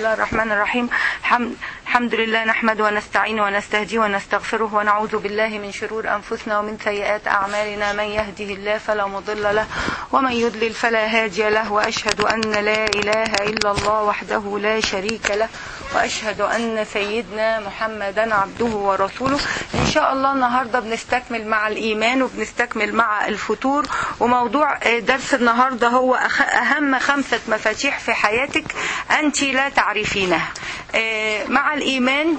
الله الرحمن الرحيم الحمد, الحمد لله نحمد ونستعين ونستهدي ونستغفره ونعوذ بالله من شرور أنفسنا ومن سيئات أعمالنا من يهده الله فلا مضل له ومن يضلل فلا هادي له وأشهد أن لا إله إلا الله وحده لا شريك له وأشهد أن سيدنا محمدا عبده ورسوله إن شاء الله النهاردة بنستكمل مع الإيمان وبنستكمل مع الفتور وموضوع درس النهاردة هو أهم خمسة مفاتيح في حياتك أنت لا تعرفينها مع الإيمان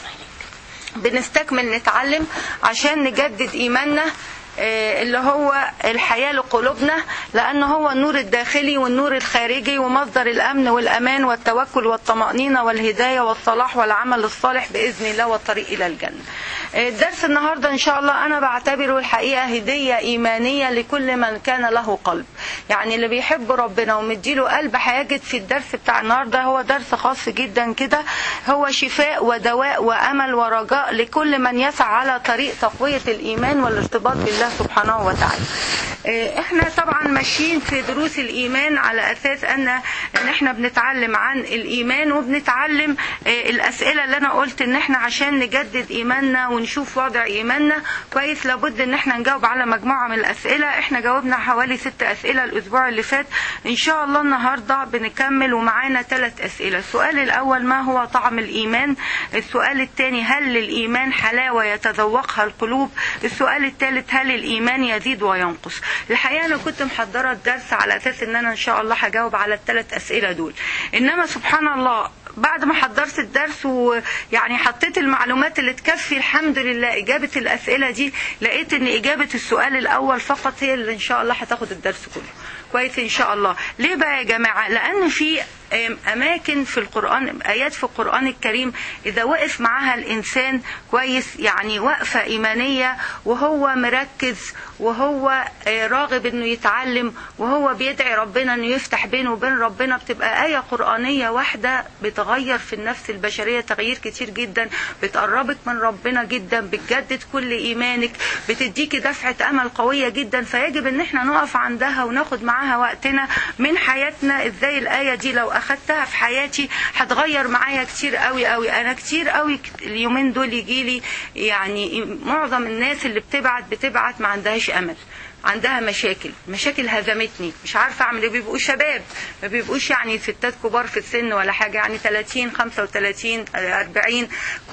بنستكمل نتعلم عشان نجدد إيماننا اللي هو الحياة لقلوبنا لأنه هو النور الداخلي والنور الخارجي ومصدر الأمن والأمان والتوكل والطمأنينة والهداية والصلاح والعمل الصالح بإذن الله والطريق إلى الجنة الدرس النهاردة إن شاء الله أنا بعتبره الحقيقة هدية إيمانية لكل من كان له قلب يعني اللي بيحب ربنا ومديله قلب هيجد في الدرس بتاع النهاردة هو درس خاص جدا كده هو شفاء ودواء وأمل ورجاء لكل من يسعى على طريق تقوية الإيمان والارتباط بالله سبحانه وتعالى احنا طبعا ماشيين في دروس الايمان على اساس ان ان احنا بنتعلم عن الايمان وبنتعلم الاسئله اللي انا قلت ان احنا عشان نجدد ايماننا ونشوف وضع ايماننا كويس لابد ان احنا نجاوب على مجموعه من الاسئله احنا جاوبنا حوالي ست اسئله الاسبوع اللي فات ان شاء الله النهارده بنكمل ومعانا ثلاث اسئله السؤال الاول ما هو طعم الايمان السؤال الثاني هل للايمان حلاوه يتذوقها القلوب السؤال الثالث هل الايمان يزيد وينقص الحقيقه انا كنت محضره الدرس على اساس ان انا ان شاء الله هجاوب على الثلاث اسئله دول انما سبحان الله بعد ما حضرت الدرس ويعني حطيت المعلومات اللي تكفي الحمد لله إجابة الأسئلة دي لقيت إن إجابة السؤال الأول فقط هي اللي إن شاء الله هتاخد الدرس كله كويس إن شاء الله ليه بقى يا جماعة لأن في أماكن في القرآن آيات في القرآن الكريم إذا وقف معها الإنسان كويس يعني وقفة إيمانية وهو مركز وهو راغب إنه يتعلم وهو بيدعي ربنا إنه يفتح بينه وبين ربنا بتبقى آية قرآنية واحدة بتغير في النفس البشرية تغيير كتير جدا بتقربك من ربنا جدا بتجدد كل إيمانك بتديكي دفعة أمل قوية جدا فيجب إن احنا نقف عندها وناخد معاها وقتنا من حياتنا إزاي الآية دي لو اخدتها في حياتي هتغير معايا كتير قوي قوي انا كتير قوي اليومين دول يجي لي يعني معظم الناس اللي بتبعت بتبعت ما عندهاش امل عندها مشاكل مشاكل هزمتني مش عارفه اعمل ايه بيبقوا شباب ما بيبقوش يعني ستات كبار في السن ولا حاجه يعني 30 35 40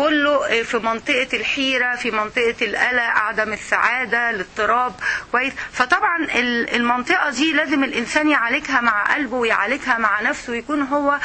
كله في منطقه الحيره في منطقه القلق عدم السعاده الاضطراب كويس فطبعا المنطقه دي لازم الانسان يعالجها مع قلبه ويعالجها مع نفسه ويكون هو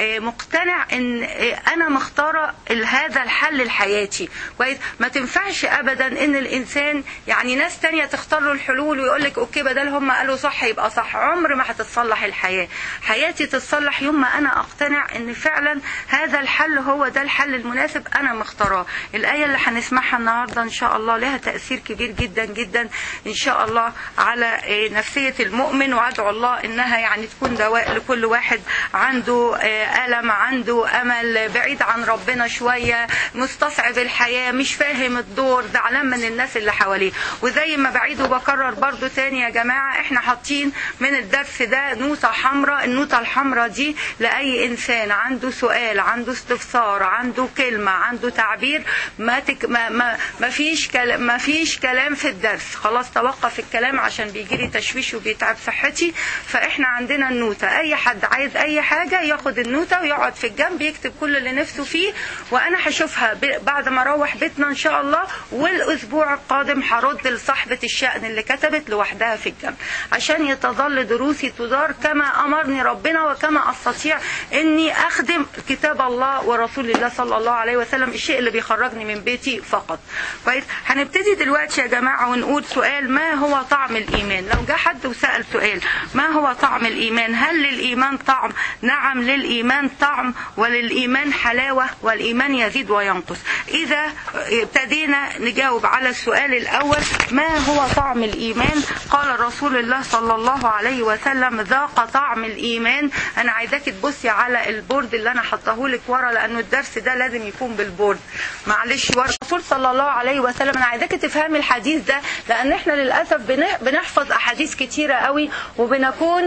مقتنع ان انا مختاره هذا الحل لحياتي كويس ما تنفعش ابدا ان الانسان يعني ناس تانية تختار له الحلول يقول ويقول لك اوكي بدل هم قالوا صح يبقى صح عمر ما هتتصلح الحياه حياتي تتصلح يوم ما انا اقتنع ان فعلا هذا الحل هو ده الحل المناسب انا مختاراه الايه اللي هنسمعها النهارده ان شاء الله لها تاثير كبير جدا جدا ان شاء الله على نفسيه المؤمن وادعو الله انها يعني تكون دواء لكل واحد عنده الم عنده امل بعيد عن ربنا شويه مستصعب الحياه مش فاهم الدور زعلان من الناس اللي حواليه وزي ما بعيد وبكرر برضو تاني يا جماعة احنا حاطين من الدرس ده نوتة حمراء النوتة الحمراء دي لأي إنسان عنده سؤال عنده استفسار عنده كلمة عنده تعبير ما, تك ما, ما, ما, فيش كلام ما فيش كلام في الدرس خلاص توقف الكلام عشان بيجي لي تشويش وبيتعب صحتي فاحنا عندنا النوتة أي حد عايز أي حاجة ياخد النوتة ويقعد في الجنب يكتب كل اللي نفسه فيه وأنا هشوفها بعد ما أروح بيتنا إن شاء الله والأسبوع القادم هرد لصاحبة الشأن اللي كتبت لوحدها في الجنب عشان يتظل دروسي تدار كما أمرني ربنا وكما أستطيع أني أخدم كتاب الله ورسول الله صلى الله عليه وسلم الشيء اللي بيخرجني من بيتي فقط كويس هنبتدي دلوقتي يا جماعة ونقول سؤال ما هو طعم الإيمان لو جه حد وسأل سؤال ما هو طعم الإيمان هل للإيمان طعم نعم للإيمان طعم وللإيمان حلاوة والإيمان يزيد وينقص إذا ابتدينا نجاوب على السؤال الأول ما هو طعم الإيمان قال رسول الله صلى الله عليه وسلم ذاق طعم الإيمان أنا عايزاك تبصي على البورد اللي أنا حطاه لك ورا لأنه الدرس ده لازم يكون بالبورد معلش ورا الرسول صلى الله عليه وسلم أنا عايزاك تفهمي الحديث ده لأن إحنا للأسف بنحفظ أحاديث كتيرة قوي وبنكون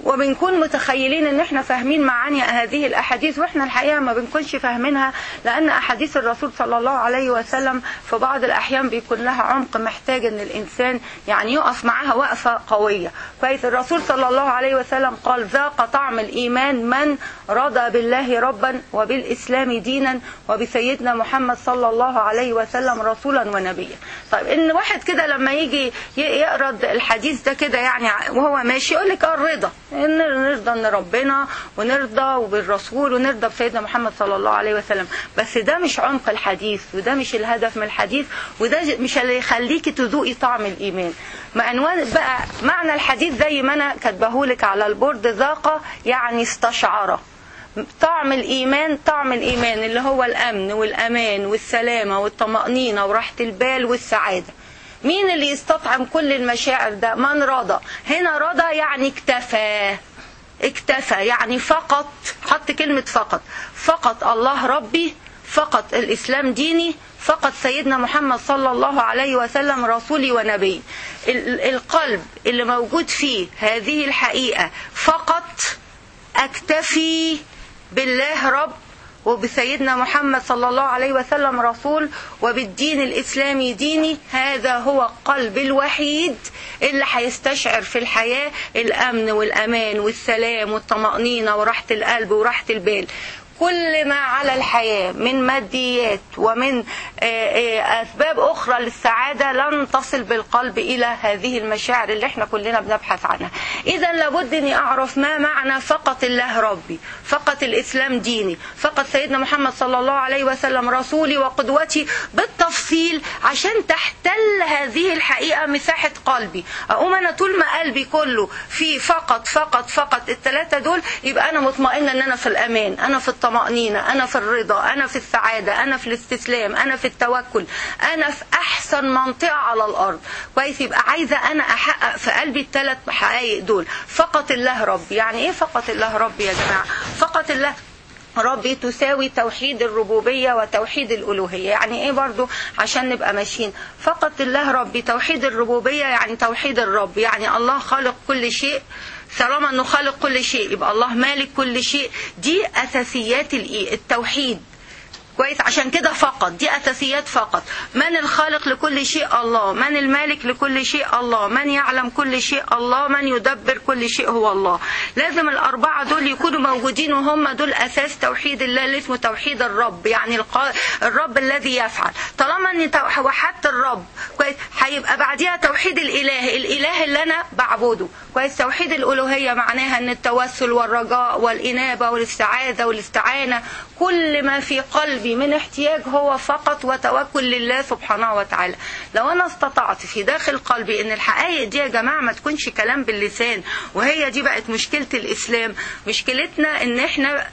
وبنكون متخيلين ان احنا فاهمين معاني هذه الاحاديث واحنا الحقيقه ما بنكونش فاهمينها لان احاديث الرسول صلى الله عليه وسلم في بعض الاحيان بيكون لها عمق محتاج ان الانسان يعني يقف معاها وقفه قويه كويس الرسول صلى الله عليه وسلم قال ذاق طعم الايمان من رضى بالله ربا وبالاسلام دينا وبسيدنا محمد صلى الله عليه وسلم رسولا ونبيا طيب ان واحد كده لما يجي يقرا الحديث ده كده يعني وهو ماشي يقول لك الرضا ان نرضى ان ربنا ونرضى وبالرسول ونرضى بسيدنا محمد صلى الله عليه وسلم بس ده مش عمق الحديث وده مش الهدف من الحديث وده مش اللي يخليكي تذوقي طعم الايمان ما عنوان بقى معنى الحديث زي ما انا كاتبهولك على البورد ذاق يعني استشعر طعم الإيمان طعم الإيمان اللي هو الأمن والأمان والسلامة والطمأنينة وراحة البال والسعادة مين اللي يستطعم كل المشاعر ده من رضى هنا رضى يعني اكتفى اكتفى يعني فقط حط كلمة فقط فقط الله ربي فقط الإسلام ديني فقط سيدنا محمد صلى الله عليه وسلم رسولي ونبي القلب اللي موجود فيه هذه الحقيقة فقط أكتفي بالله رب وبسيدنا محمد صلى الله عليه وسلم رسول وبالدين الإسلامي ديني هذا هو القلب الوحيد اللي هيستشعر في الحياة الأمن والأمان والسلام والطمأنينة وراحة القلب وراحة البال كل ما على الحياة من ماديات ومن أسباب أخرى للسعادة لن تصل بالقلب إلى هذه المشاعر اللي احنا كلنا بنبحث عنها إذا لابد أني أعرف ما معنى فقط الله ربي فقط الإسلام ديني فقط سيدنا محمد صلى الله عليه وسلم رسولي وقدوتي بالتفصيل عشان تحتل هذه الحقيقة مساحة قلبي أقوم أنا طول ما قلبي كله في فقط فقط فقط الثلاثة دول يبقى أنا مطمئنة أن أنا في الأمان أنا في الطمأنينة أنا في الرضا أنا في السعادة أنا في الاستسلام أنا في التوكل أنا في أحسن منطقة على الأرض كويس يبقى عايزة أنا أحقق في قلبي الثلاث حقائق دول فقط الله ربي يعني إيه فقط الله ربي يا جماعة فقط الله ربي تساوي توحيد الربوبية وتوحيد الألوهية يعني إيه برضو عشان نبقى ماشيين فقط الله ربي توحيد الربوبية يعني توحيد الرب يعني الله خالق كل شيء طالما انه خالق كل شيء يبقى الله مالك كل شيء دي اساسيات التوحيد كويس عشان كده فقط دي اساسيات فقط من الخالق لكل شيء الله من المالك لكل شيء الله من يعلم كل شيء الله من يدبر كل شيء هو الله لازم الاربعه دول يكونوا موجودين وهم دول اساس توحيد الله اللي اسمه توحيد الرب يعني الرب الذي يفعل طالما اني وحدت الرب كويس هيبقى بعديها توحيد الاله الاله اللي انا بعبده كويس توحيد الالوهيه معناها ان التوسل والرجاء والانابه والاستعاذه والاستعانه كل ما في قلبي من احتياج هو فقط وتوكل لله سبحانه وتعالى لو انا استطعت في داخل قلبي ان الحقائق دي يا جماعه ما تكونش كلام باللسان وهي دي بقت مشكله الاسلام مشكلتنا ان احنا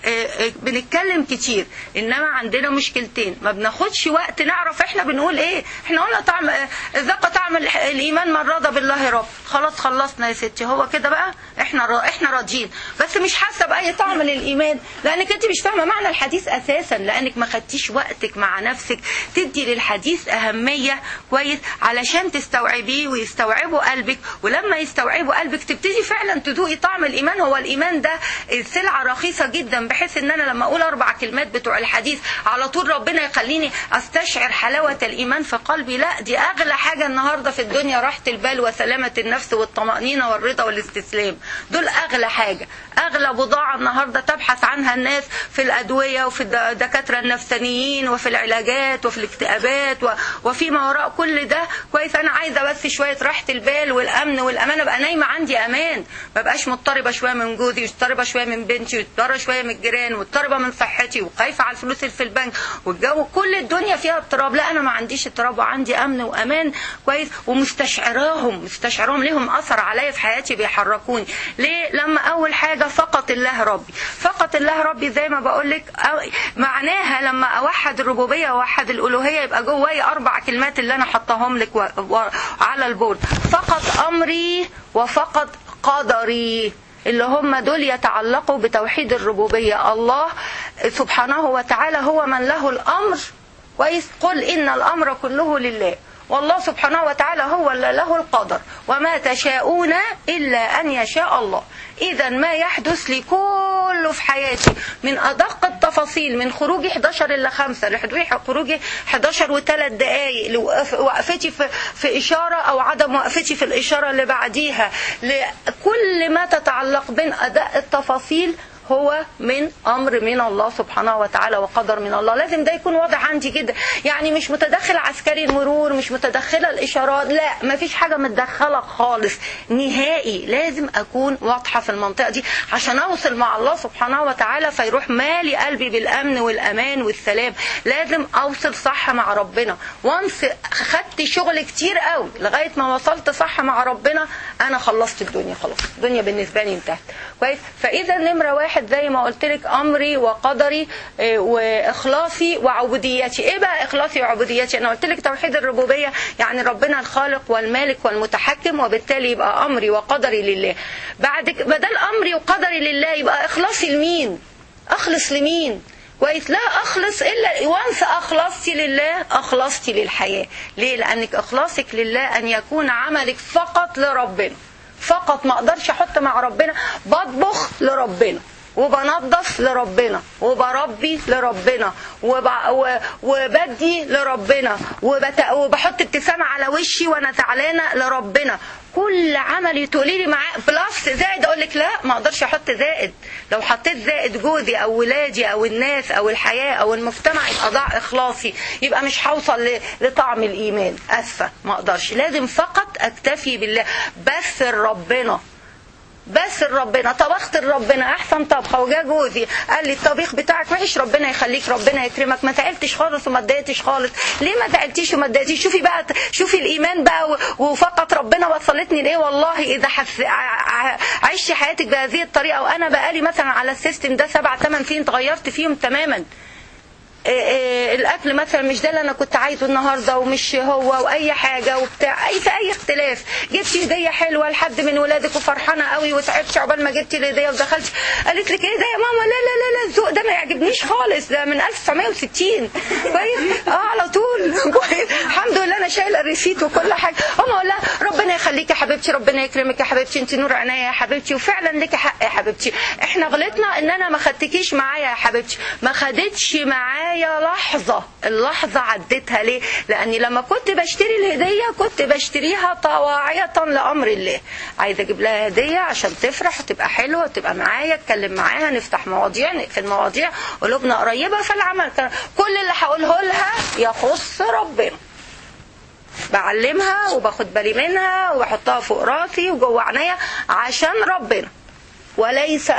بنتكلم كتير انما عندنا مشكلتين ما بناخدش وقت نعرف احنا بنقول ايه احنا قلنا طعم ذاق طعم الايمان من رضى بالله رب خلاص خلصنا يا ستي هو كده بقى احنا احنا راضيين بس مش حاسه باي طعم للايمان لانك انت مش فاهمه معنى الحديث اساسا لانك ما خدتيش وقتك مع نفسك تدي للحديث اهميه كويس علشان تستوعبيه ويستوعبوا قلبك ولما يستوعبوا قلبك تبتدي فعلا تذوقي طعم الايمان هو الايمان ده سلعه رخيصه جدا بحيث ان انا لما اقول اربع كلمات بتوع الحديث على طول ربنا يخليني استشعر حلاوه الايمان في قلبي لا دي اغلى حاجه النهارده في الدنيا راحه البال وسلامه النفس والطمانينه والرضا والاستسلام دول اغلى حاجه اغلى بضاعه النهارده تبحث عنها الناس في الادويه وفي الدكاتره النفسانيين وفي العلاجات وفي الاكتئابات وفي ما وراء كل ده كويس انا عايزه بس شويه راحه البال والامن والامان ابقى نايمه عندي امان ما بقاش مضطربه شويه من جوزي مضطربه شويه من بنتي مضطربه شويه من الجيران مضطربه من صحتي وخايفه على الفلوس اللي في البنك والجو كل الدنيا فيها اضطراب لا انا ما عنديش اضطراب وعندي امن وامان كويس ومستشعراهم مستشعراهم ليهم اثر عليا في حياتي بيحركوني ليه لما اول حاجه فقط الله ربي فقط الله ربي زي ما بقول لك معناها لما اوحد الربوبيه واوحد الالوهيه يبقى جوايا اربع كلمات اللي انا حطاهم لك و... و... على البورد فقط امري وفقط قدري اللي هم دول يتعلقوا بتوحيد الربوبيه الله سبحانه وتعالى هو من له الامر كويس قل ان الامر كله لله والله سبحانه وتعالى هو اللي له القدر وما تشاءون إلا أن يشاء الله اذا ما يحدث لي كله في حياتي من ادق التفاصيل من خروجي 11 الا 5 لخروجي 11 وثلاث دقائق لوقفتي في في اشاره او عدم وقفتي في الاشاره اللي بعديها لكل ما تتعلق بين اداء التفاصيل هو من امر من الله سبحانه وتعالى وقدر من الله لازم ده يكون واضح عندي جدا يعني مش متدخل عسكري المرور مش متدخله الاشارات لا ما فيش حاجه متدخله خالص نهائي لازم اكون واضحه في المنطقه دي عشان اوصل مع الله سبحانه وتعالى فيروح مالي قلبي بالامن والامان والسلام لازم اوصل صح مع ربنا وانس خدت شغل كتير قوي لغايه ما وصلت صح مع ربنا انا خلصت الدنيا خلاص الدنيا بالنسبه لي انتهت كويس فاذا نمره واحد واحد زي ما قلت لك امري وقدري واخلاصي وعبوديتي ايه بقى اخلاصي وعبوديتي انا قلت لك توحيد الربوبيه يعني ربنا الخالق والمالك والمتحكم وبالتالي يبقى امري وقدري لله بعد بدل امري وقدري لله يبقى اخلاصي لمين اخلص لمين كويس لا اخلص الا وانس اخلصتي لله اخلصتي للحياه ليه لانك اخلاصك لله ان يكون عملك فقط لربنا فقط ما اقدرش احط مع ربنا بطبخ لربنا وبنظف لربنا وبربي لربنا وب... و... وبدي لربنا وبت... وبحط ابتسامة على وشي وانا زعلانة لربنا كل عملي تقولي لي معاه بلس زائد اقول لك لا ما اقدرش احط زائد لو حطيت زائد جوزي او ولادي او الناس او الحياه او المجتمع يبقى ضاع اخلاصي يبقى مش هوصل ل... لطعم الايمان اسفه ما اقدرش لازم فقط اكتفي بالله بس ربنا بس ربنا طبخت لربنا احسن طبخه وجا جوزي قال لي الطبيخ بتاعك وحش ربنا يخليك ربنا يكرمك ما زعلتش خالص وما اتضايقتش خالص ليه ما زعلتيش وما اتضايقتيش شوفي بقى شوفي الايمان بقى وفقط ربنا وصلتني لايه والله اذا حس... عشتي حياتك بهذه الطريقه وانا بقالي مثلا على السيستم ده سبع ثمان سنين اتغيرت فيهم تماما إيه إيه الاكل مثلا مش ده اللي انا كنت عايزه النهارده ومش هو واي حاجه وبتاع اي في اي اختلاف جبتي هديه حلوه لحد من ولادك وفرحانه قوي وتعبتي عقبال ما جبتي الهديه ودخلتي قالت لك ايه ده يا ماما لا لا لا لا الذوق ده ما يعجبنيش خالص ده من 1960 كويس اه على طول كويس الحمد لله انا شايله الريسيت وكل حاجه اما اقول لها ربنا يخليك يا حبيبتي ربنا يكرمك يا حبيبتي انت نور عينيا يا حبيبتي وفعلا لك حق يا حبيبتي احنا غلطنا ان انا ما خدتكيش معايا يا حبيبتي ما خدتش معايا معايا لحظة اللحظة عديتها ليه لأني لما كنت بشتري الهدية كنت بشتريها طواعية لأمر الله عايزة أجيب لها هدية عشان تفرح وتبقى حلوة وتبقى معايا اتكلم معاها نفتح مواضيع نقفل مواضيع قلوبنا قريبة فالعمل كل اللي هقوله لها يخص ربنا بعلمها وباخد بالي منها وبحطها فوق راسي وجوه عينيا عشان ربنا وليس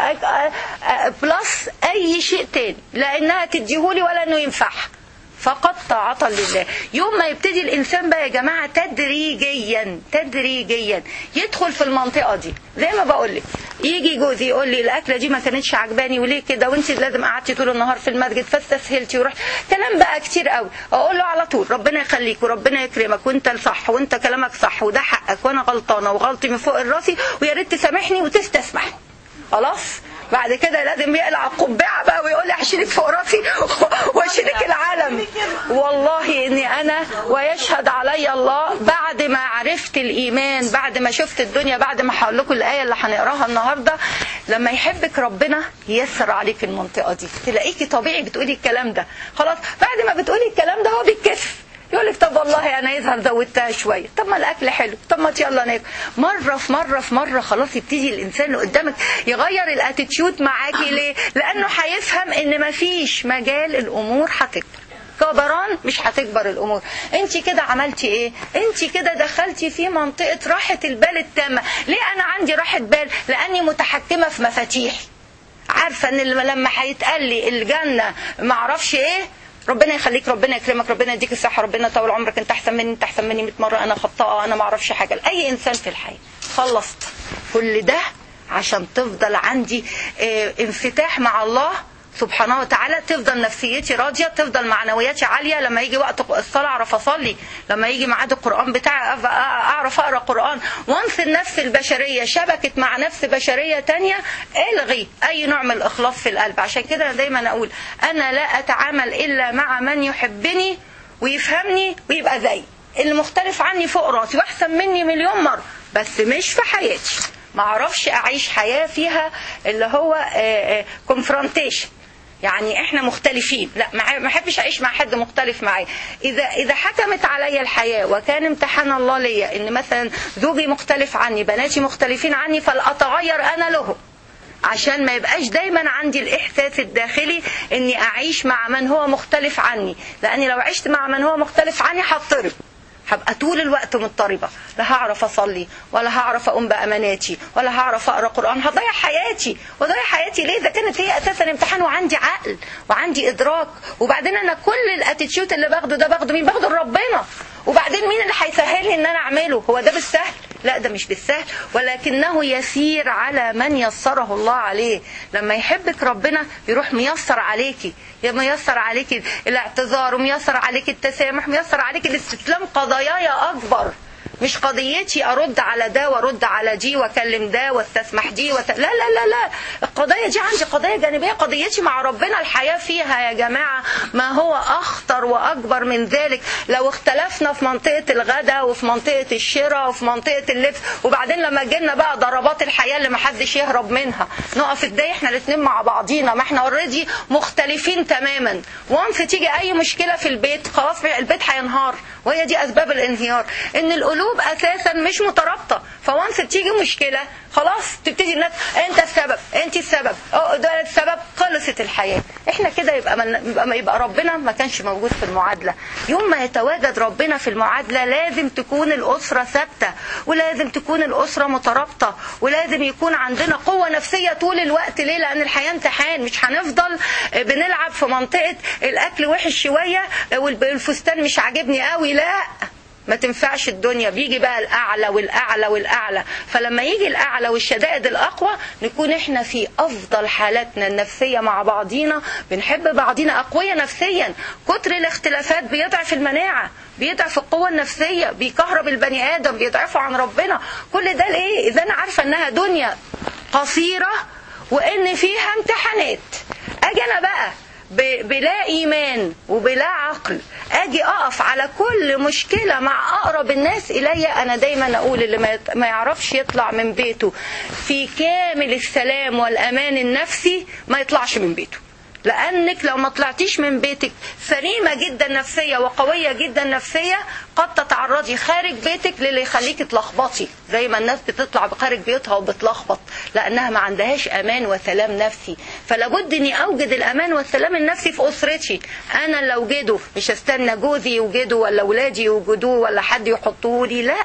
بلس اي شيء تاني لانها تديهولي ولا انه ينفعها فقط طاعة لله يوم ما يبتدي الإنسان بقى يا جماعة تدريجيا تدريجيا يدخل في المنطقة دي زي ما بقول لك يجي جوزي يقول لي الأكلة دي ما كانتش عجباني وليه كده وانت لازم قعدتي طول النهار في المسجد فاستسهلتي ورحت كلام بقى كتير قوي أقول له على طول ربنا يخليك وربنا يكرمك وانت الصح وانت كلامك صح وده حقك وانا غلطانة وغلطي من فوق راسي ويا ريت تسامحني وتستسمحني خلاص بعد كده لازم يقلع القبعه بقى ويقول لي هشيلك فوق راسي واشيلك العالم والله اني انا ويشهد علي الله بعد ما عرفت الايمان بعد ما شفت الدنيا بعد ما هقول لكم الايه اللي هنقراها النهارده لما يحبك ربنا ييسر عليك المنطقه دي تلاقيكي طبيعي بتقولي الكلام ده خلاص بعد ما بتقولي الكلام ده هو بيتكسف يقول لك طب والله انا يظهر زودتها شويه طب ما الاكل حلو طب ما يلا ناكل مره في مره في مره خلاص يبتدي الانسان اللي قدامك يغير الاتيتيود معاكي ليه لانه هيفهم ان مفيش مجال الامور هتكبر كبران مش هتكبر الامور انت كده عملتي ايه انت كده دخلتي في منطقه راحه البال التامه ليه انا عندي راحه بال لاني متحكمه في مفاتيحي عارفه ان لما هيتقال لي الجنه معرفش ايه ربنا يخليك ربنا يكرمك ربنا يديك الصحة ربنا يطول عمرك انت احسن مني انت احسن مني 100 مرة انا خطاءة انا ما اعرفش حاجة لاي انسان في الحياة خلصت كل ده عشان تفضل عندي اه انفتاح مع الله سبحانه وتعالى تفضل نفسيتي راضية تفضل معنوياتي عالية لما يجي وقت الصلاة أعرف أصلي لما يجي ميعاد القرآن بتاعي أعرف أقرأ قرآن وانس النفس البشرية شبكت مع نفس بشرية تانية الغي أي نوع من الإخلاص في القلب عشان كده أنا دايما أقول أنا لا أتعامل إلا مع من يحبني ويفهمني ويبقى زي اللي مختلف عني فوق راسي واحسن مني مليون مرة بس مش في حياتي ما اعرفش اعيش حياه فيها اللي هو كونفرونتيشن يعني احنا مختلفين لا ما احبش اعيش مع حد مختلف معايا اذا اذا حكمت عليا الحياه وكان امتحان الله ليا ان مثلا زوجي مختلف عني بناتي مختلفين عني فلاتغير انا له عشان ما يبقاش دايما عندي الاحساس الداخلي اني اعيش مع من هو مختلف عني لاني لو عشت مع من هو مختلف عني هضطرب هبقى طول الوقت مضطربه لا هعرف اصلي ولا هعرف اقوم باماناتي ولا هعرف اقرا قران هضيع حياتي وضيع حياتي ليه ده كانت هي اساسا امتحان وعندي عقل وعندي ادراك وبعدين انا كل الاتيتيود اللي باخده ده باخده مين باخده ربنا وبعدين مين اللي هيسهل لي ان انا اعمله هو ده بالسهل لا ده مش بالسهل ولكنه يسير على من يسره الله عليه لما يحبك ربنا يروح ميسر عليكي ميسر عليك الاعتذار وميسر عليك التسامح ميسر عليك الاستسلام قضاياي اكبر مش قضيتي ارد على ده وارد على دي واكلم ده واستسمح دي وت... لا لا لا لا القضايا دي عندي قضايا جانبيه قضيتي مع ربنا الحياه فيها يا جماعه ما هو اخطر واكبر من ذلك لو اختلفنا في منطقه الغداء وفي منطقه الشراء وفي منطقه اللبس وبعدين لما جينا بقى ضربات الحياه اللي ما حدش يهرب منها نقف ازاي احنا الاثنين مع بعضينا ما احنا اوريدي مختلفين تماما وانس تيجي اي مشكله في البيت خلاص البيت هينهار وهي دي اسباب الانهيار ان القلوب اساسا مش مترابطه فوانس تيجي مشكله خلاص تبتدي الناس انت السبب انت السبب ده السبب خلصت الحياه احنا كده يبقى من يبقى ربنا ما كانش موجود في المعادله يوم ما يتواجد ربنا في المعادله لازم تكون الاسره ثابته ولازم تكون الاسره مترابطه ولازم يكون عندنا قوه نفسيه طول الوقت ليه لان الحياه امتحان مش هنفضل بنلعب في منطقه الاكل وحش شويه والفستان مش عاجبني قوي لا ما تنفعش الدنيا بيجي بقى الاعلى والاعلى والاعلى فلما يجي الاعلى والشدائد الاقوى نكون احنا في افضل حالاتنا النفسيه مع بعضينا بنحب بعضينا اقوياء نفسيا كتر الاختلافات بيضعف المناعه بيضعف القوة النفسية بيكهرب البني آدم بيضعفه عن ربنا كل ده ليه إذا أنا عارفة أنها دنيا قصيرة وإن فيها امتحانات أجي أنا بقى بلا ايمان وبلا عقل اجي اقف على كل مشكله مع اقرب الناس الي انا دايما اقول اللي ما يعرفش يطلع من بيته في كامل السلام والامان النفسي ما يطلعش من بيته لانك لو ما طلعتيش من بيتك سليمه جدا نفسيه وقويه جدا نفسيه قد تتعرضي خارج بيتك للي يخليكي تلخبطي زي ما الناس بتطلع خارج بيوتها وبتلخبط لانها ما عندهاش امان وسلام نفسي فلابد اني اوجد الامان والسلام النفسي في اسرتي انا لو وجده مش استنى جوزي يوجده ولا اولادي يوجدوه ولا حد يحطوه لي لا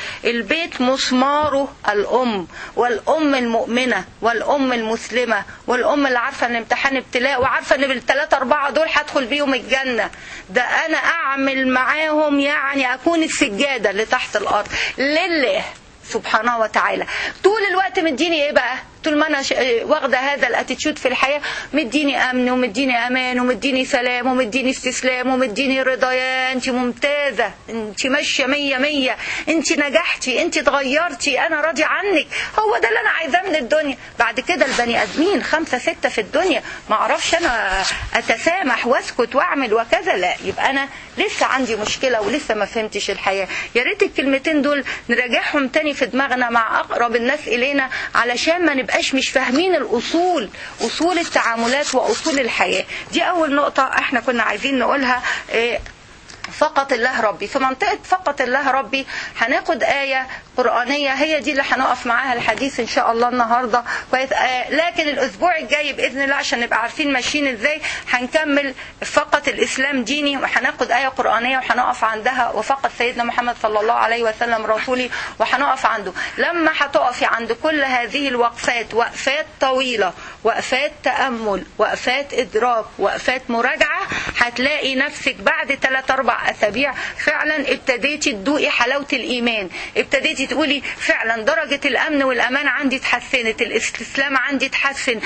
البيت مسماره الام والام المؤمنه والام المسلمه والام اللي عارفه ان امتحان ابتلاء وعارفه ان بالثلاثه اربعه دول هدخل بيهم الجنه ده انا اعمل معاهم يعني اكون السجاده اللي تحت الارض لله سبحانه وتعالى طول الوقت مديني ايه بقى طول ما انا واخده هذا الاتيتيود في الحياه مديني امن ومديني امان ومديني سلام ومديني استسلام ومديني رضا يا انت ممتازه انت ماشيه مية مية انت نجحتي انت اتغيرتي انا راضي عنك هو ده اللي انا عايزاه من الدنيا بعد كده البني ادمين خمسه سته في الدنيا ما اعرفش انا اتسامح واسكت واعمل وكذا لا يبقى انا لسه عندي مشكله ولسه ما فهمتش الحياه يا ريت الكلمتين دول نراجعهم تاني في دماغنا مع اقرب الناس الينا علشان ما نبقاش مش فاهمين الاصول اصول التعاملات واصول الحياه دي اول نقطه احنا كنا عايزين نقولها إيه فقط الله ربي في منطقة فقط الله ربي هناخد آية قرآنية هي دي اللي هنقف معاها الحديث إن شاء الله النهاردة كويس آه لكن الأسبوع الجاي بإذن الله عشان نبقى عارفين ماشيين إزاي هنكمل فقط الإسلام ديني وهناخد آية قرآنية وهنقف عندها وفقط سيدنا محمد صلى الله عليه وسلم رسولي وهنقف عنده لما هتقفي عند كل هذه الوقفات وقفات طويلة وقفات تأمل وقفات إدراك وقفات مراجعة هتلاقي نفسك بعد 3 أربع أسابيع فعلا ابتديتي تدوقي حلاوة الإيمان ابتديتي تقولي فعلا درجة الأمن والأمان عندي اتحسنت الاستسلام عندي اتحسن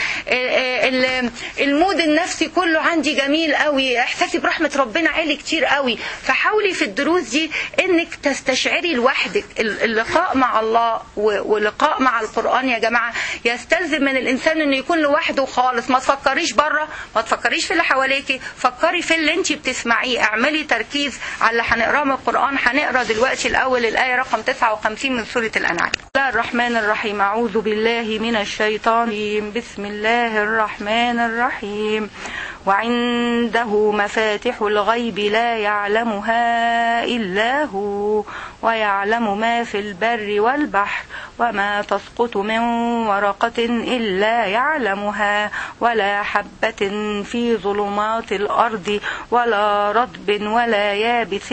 المود النفسي كله عندي جميل قوي احساسي برحمة ربنا عالي كتير قوي فحاولي في الدروس دي انك تستشعري لوحدك اللقاء مع الله ولقاء مع القرآن يا جماعة يستلزم من الإنسان انه يكون لوحده خالص ما تفكريش بره ما تفكريش في اللي حواليكي فكري في اللي انت بتسمعيه اعملي تركيز على اللي هنقراه من القران هنقرا دلوقتي الاول الايه رقم 59 من سوره الانعام بسم الله الرحمن الرحيم اعوذ بالله من الشيطان الرجيم بسم الله الرحمن الرحيم وعنده مفاتح الغيب لا يعلمها الا هو ويعلم ما في البر والبحر وما تسقط من ورقة إلا يعلمها ولا حبة في ظلمات الأرض ولا رطب ولا يابس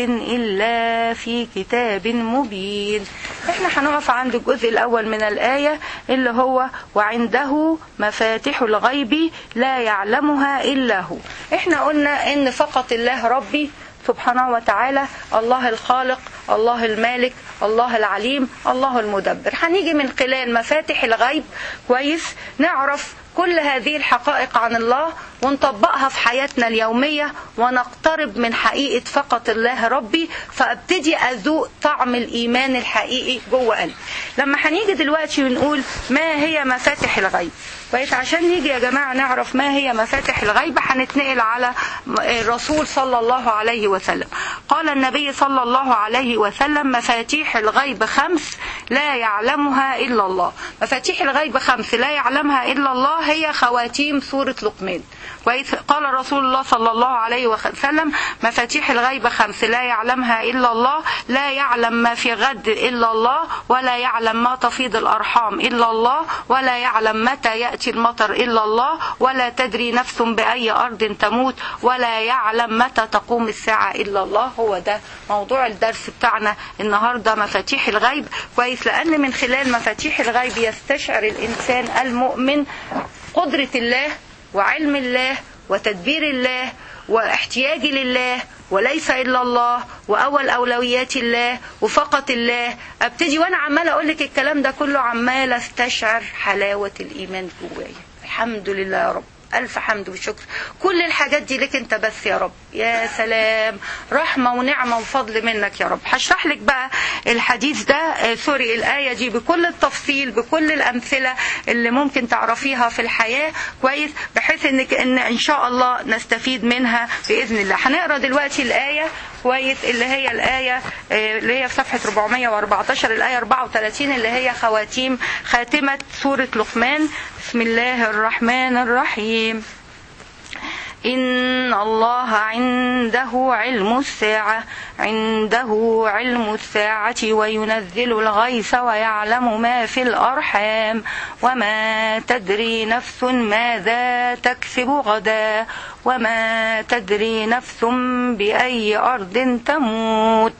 إلا في كتاب مبين احنا هنقف عند الجزء الأول من الآية اللي هو وعنده مفاتح الغيب لا يعلمها إلا هو احنا قلنا ان فقط الله ربي سبحانه وتعالى الله الخالق الله المالك الله العليم الله المدبر هنيجي من خلال مفاتح الغيب كويس نعرف كل هذه الحقائق عن الله ونطبقها في حياتنا اليومية ونقترب من حقيقة فقط الله ربي فابتدي أذوق طعم الإيمان الحقيقي جوه قلبي لما هنيجي دلوقتي ونقول ما هي مفاتح الغيب كويس عشان نيجي يا جماعة نعرف ما هي مفاتح الغيب هنتنقل على الرسول صلى الله عليه وسلم قال النبي صلى الله عليه وسلم مفاتيح الغيب خمس لا يعلمها إلا الله مفاتيح الغيب خمس لا يعلمها إلا الله هي خواتيم سورة لقمان كويس قال رسول الله صلى الله عليه وسلم مفاتيح الغيب خمس لا يعلمها إلا الله لا يعلم ما في غد إلا الله ولا يعلم ما تفيض الأرحام إلا الله ولا يعلم متى يأتي المطر إلا الله ولا تدري نفس بأي أرض تموت ولا يعلم متى تقوم الساعة إلا الله هو ده موضوع الدرس بتاعنا النهاردة مفاتيح الغيب كويس لأن من خلال مفاتيح الغيب يستشعر الإنسان المؤمن قدرة الله وعلم الله وتدبير الله واحتياجي لله وليس الا الله واول اولويات الله وفقط الله ابتدي وانا عماله اقول لك الكلام ده كله عماله استشعر حلاوه الايمان جوايا الحمد لله يا رب ألف حمد وشكر كل الحاجات دي لك أنت بس يا رب يا سلام رحمة ونعمة وفضل منك يا رب هشرح لك بقى الحديث ده آه سوري الآية دي بكل التفصيل بكل الأمثلة اللي ممكن تعرفيها في الحياة كويس بحيث إنك إن إن شاء الله نستفيد منها بإذن الله هنقرا دلوقتي الآية كويس اللي هي الآية آه اللي هي في صفحة 414 الآية 34 اللي هي خواتيم خاتمة سورة لقمان بسم الله الرحمن الرحيم إن الله عنده علم الساعة عنده علم الساعة وينزل الغيث ويعلم ما في الأرحام وما تدري نفس ماذا تكسب غدا وما تدري نفس بأي أرض تموت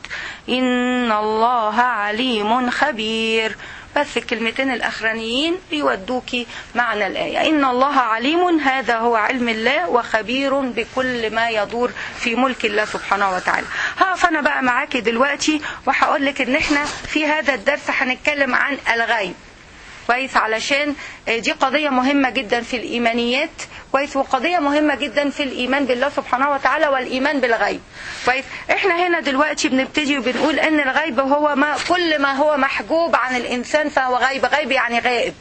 إن الله عليم خبير بس الكلمتين الأخرانيين بيودوكي معنى الآية إن الله عليم هذا هو علم الله وخبير بكل ما يدور في ملك الله سبحانه وتعالى هقف أنا بقى معاكي دلوقتي وهقول لك إن إحنا في هذا الدرس هنتكلم عن الغيب كويس علشان دي قضية مهمة جدا في الإيمانيات كويس وقضية مهمة جدا في الإيمان بالله سبحانه وتعالى والإيمان بالغيب كويس احنا هنا دلوقتي بنبتدي وبنقول ان الغيب هو ما كل ما هو محجوب عن الإنسان فهو غيب غيب يعني غائب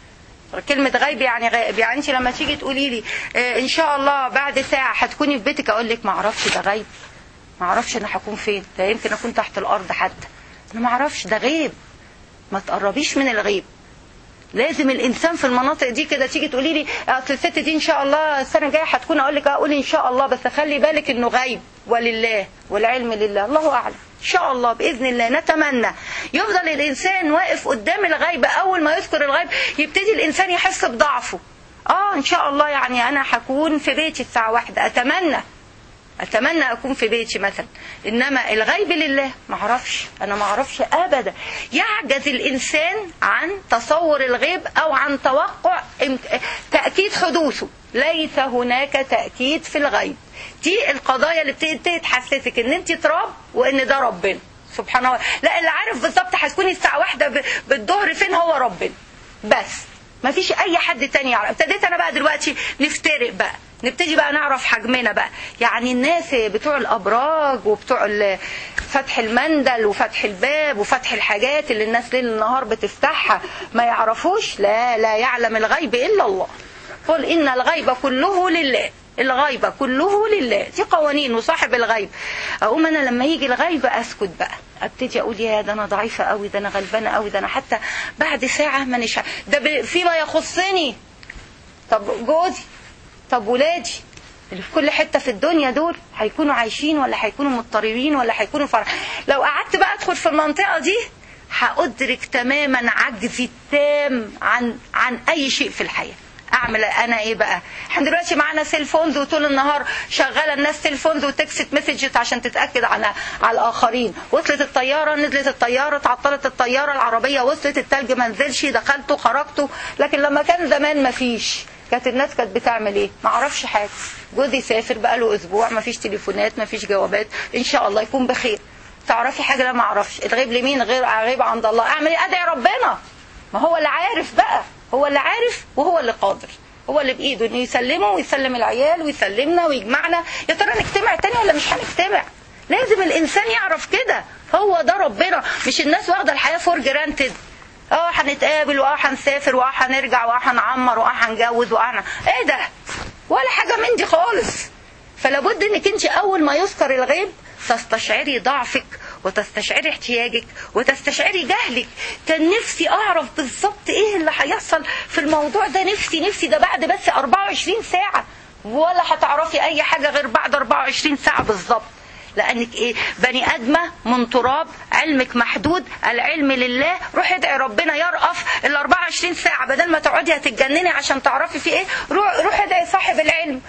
كلمة غيب يعني غائب يعني انت لما تيجي تقولي لي اه ان شاء الله بعد ساعة هتكوني في بيتك اقول لك ما اعرفش ده غيب ما اعرفش انا هكون فين ده يمكن اكون تحت الارض حتى انا ما اعرفش ده غيب ما تقربيش من الغيب لازم الانسان في المناطق دي كده تيجي تقولي لي اصل الست دي ان شاء الله السنه الجايه هتكون اقول لك اقول ان شاء الله بس خلي بالك انه غيب ولله والعلم لله الله اعلم ان شاء الله باذن الله نتمنى يفضل الانسان واقف قدام الغيب اول ما يذكر الغيب يبتدي الانسان يحس بضعفه اه ان شاء الله يعني انا هكون في بيتي الساعه واحدة اتمنى اتمنى اكون في بيتي مثلا انما الغيب لله ما اعرفش انا ما اعرفش ابدا يعجز الانسان عن تصور الغيب او عن توقع تاكيد حدوثه ليس هناك تاكيد في الغيب دي القضايا اللي بتبتدي تحسسك ان انت تراب وان ده ربنا سبحانه الله لا اللي عارف بالظبط هتكوني الساعه واحدة بالظهر فين هو ربنا بس ما فيش اي حد تاني يعرف ابتديت انا بقى دلوقتي نفترق بقى نبتدي بقى نعرف حجمنا بقى يعني الناس بتوع الابراج وبتوع فتح المندل وفتح الباب وفتح الحاجات اللي الناس ليل النهار بتفتحها ما يعرفوش لا لا يعلم الغيب الا الله قل ان الغيب كله لله الغيبة كله لله دي قوانين وصاحب الغيب اقوم انا لما يجي الغيب اسكت بقى ابتدي اقول يا ده انا ضعيفة قوي ده انا غلبانة قوي ده انا حتى بعد ساعة ما نشع ده ب- فيما يخصني طب جوزي طب ولادي اللي في كل حتة في الدنيا دول هيكونوا عايشين ولا هيكونوا مضطربين ولا هيكونوا فرح لو قعدت بقى ادخل في المنطقة دي هأدرك تماما عجزي التام عن عن أي شيء في الحياة اعمل انا ايه بقى احنا دلوقتي معانا سيلفونز وطول النهار شغاله الناس سيلفونز وتكست مسجز عشان تتاكد على على الاخرين وصلت الطياره نزلت الطياره تعطلت الطياره العربيه وصلت التلج ما نزلش دخلته خرجته لكن لما كان زمان ما فيش كانت الناس كانت بتعمل ايه ما اعرفش حاجه جوزي سافر بقى له اسبوع ما فيش تليفونات ما فيش جوابات ان شاء الله يكون بخير تعرفي حاجه لا ما اعرفش الغيب لمين غير غيب عند الله اعمل ايه ادعي ربنا ما هو اللي عارف بقى هو اللي عارف وهو اللي قادر هو اللي بايده انه يسلمه ويسلم العيال ويسلمنا ويجمعنا يا ترى نجتمع تاني ولا مش هنجتمع لازم الانسان يعرف كده هو ده ربنا مش الناس واخده الحياه فور جرانتد اه هنتقابل واه هنسافر واه هنرجع واه هنعمر واه هنجوز واه هن... ايه ده ولا حاجه من دي خالص فلا بد انك انت اول ما يذكر الغيب تستشعري ضعفك وتستشعري احتياجك وتستشعري جهلك كان نفسي اعرف بالظبط ايه اللي هيحصل في الموضوع ده نفسي نفسي ده بعد بس 24 ساعة ولا هتعرفي اي حاجة غير بعد 24 ساعة بالظبط لانك ايه بني ادمه من تراب علمك محدود العلم لله روح ادعي ربنا يرأف ال 24 ساعه بدل ما تقعدي هتتجنني عشان تعرفي في ايه روح روح ادعي صاحب العلم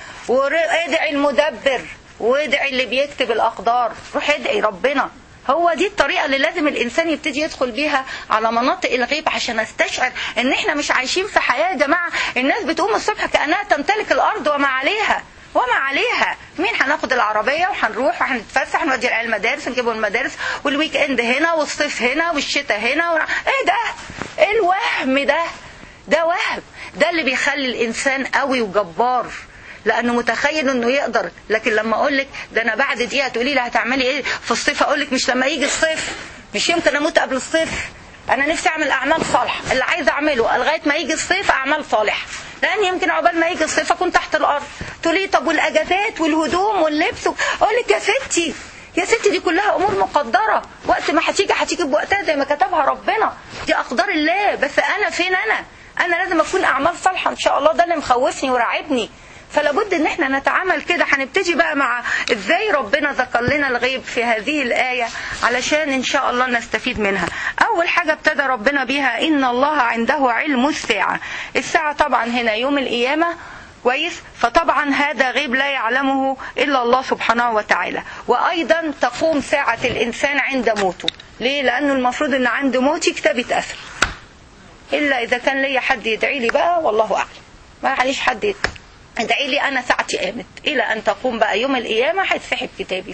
وادعي المدبر وادعي اللي بيكتب الاقدار روح ادعي ربنا هو دي الطريقة اللي لازم الإنسان يبتدي يدخل بيها على مناطق الغيب عشان استشعر إن إحنا مش عايشين في حياة يا جماعة الناس بتقوم الصبح كأنها تمتلك الأرض وما عليها وما عليها مين هناخد العربية وهنروح وهنتفسح نودي العيال المدارس نجيبهم المدارس والويك اند هنا والصيف هنا والشتاء هنا و... ايه ده ايه الوهم ده ده وهم ده اللي بيخلي الإنسان قوي وجبار لانه متخيل انه يقدر لكن لما اقول لك ده انا بعد دقيقه تقولي لي هتعملي ايه في الصيف اقول لك مش لما يجي الصيف مش يمكن اموت قبل الصيف انا نفسي اعمل اعمال صالحه اللي عايزه اعمله لغايه ما يجي الصيف اعمال صالحه لان يمكن عقبال ما يجي الصيف اكون تحت الارض تقولي طب والاجازات والهدوم واللبس اقول لك يا ستي يا ستي دي كلها امور مقدره وقت ما هتيجي هتيجي بوقتها زي ما كتبها ربنا دي اقدار الله بس انا فين انا انا لازم اكون اعمال صالحه ان شاء الله ده اللي مخوفني وراعبني فلا بد ان احنا نتعامل كده هنبتدي بقى مع ازاي ربنا ذكر لنا الغيب في هذه الايه علشان ان شاء الله نستفيد منها اول حاجه ابتدى ربنا بيها ان الله عنده علم الساعه الساعه طبعا هنا يوم القيامه كويس فطبعا هذا غيب لا يعلمه الا الله سبحانه وتعالى وايضا تقوم ساعه الانسان عند موته ليه لانه المفروض ان عند موتي كتاب يتقفل الا اذا كان ليا حد يدعي لي بقى والله اعلم ما عليش حد يدعي ادعي لي انا ساعتي قامت الى ان تقوم بقى يوم القيامه هيتسحب كتابي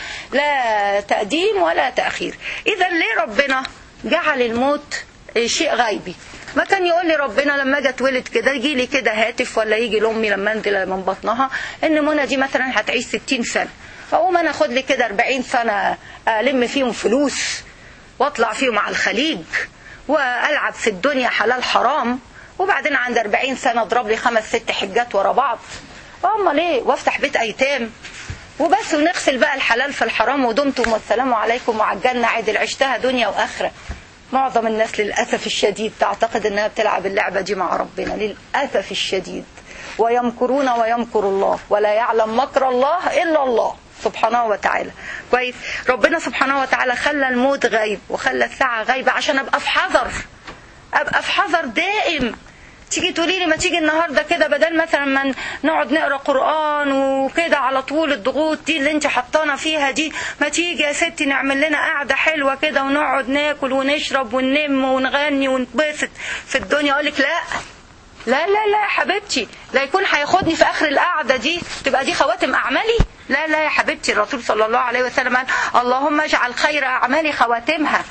فلا تقديم ولا تاخير اذا ليه ربنا جعل الموت شيء غيبي ما كان يقول لي ربنا لما اجي اتولد كده يجي لي كده هاتف ولا يجي لامي لما انزل من بطنها ان منى دي مثلا هتعيش 60 سنه فاقوم انا اخد لي كده 40 سنه الم فيهم فلوس واطلع فيهم على الخليج والعب في الدنيا حلال حرام وبعدين عند 40 سنة اضرب لي خمس ست حجات ورا بعض امال ايه وافتح بيت ايتام وبس ونغسل بقى الحلال في الحرام ودمتم والسلام عليكم وعلى الجنة عدل عشتها دنيا واخرة معظم الناس للأسف الشديد تعتقد انها بتلعب اللعبة دي مع ربنا للأسف الشديد ويمكرون ويمكر الله ولا يعلم مكر الله إلا الله سبحانه وتعالى كويس ربنا سبحانه وتعالى خلى الموت غيب وخلى الساعة غيبة عشان أبقى في حذر ابقى في حذر دائم تيجي تقولي لي ما تيجي النهارده كده بدل مثلا ما نقعد نقرا قران وكده على طول الضغوط دي اللي انت حطانا فيها دي ما تيجي يا ستي نعمل لنا قعده حلوه كده ونقعد ناكل ونشرب وننم ونغني ونتبسط في الدنيا اقول لك لا لا لا لا يا حبيبتي لا يكون هياخدني في اخر القعده دي تبقى دي خواتم اعمالي لا لا يا حبيبتي الرسول صلى الله عليه وسلم قال اللهم اجعل خير اعمالي خواتمها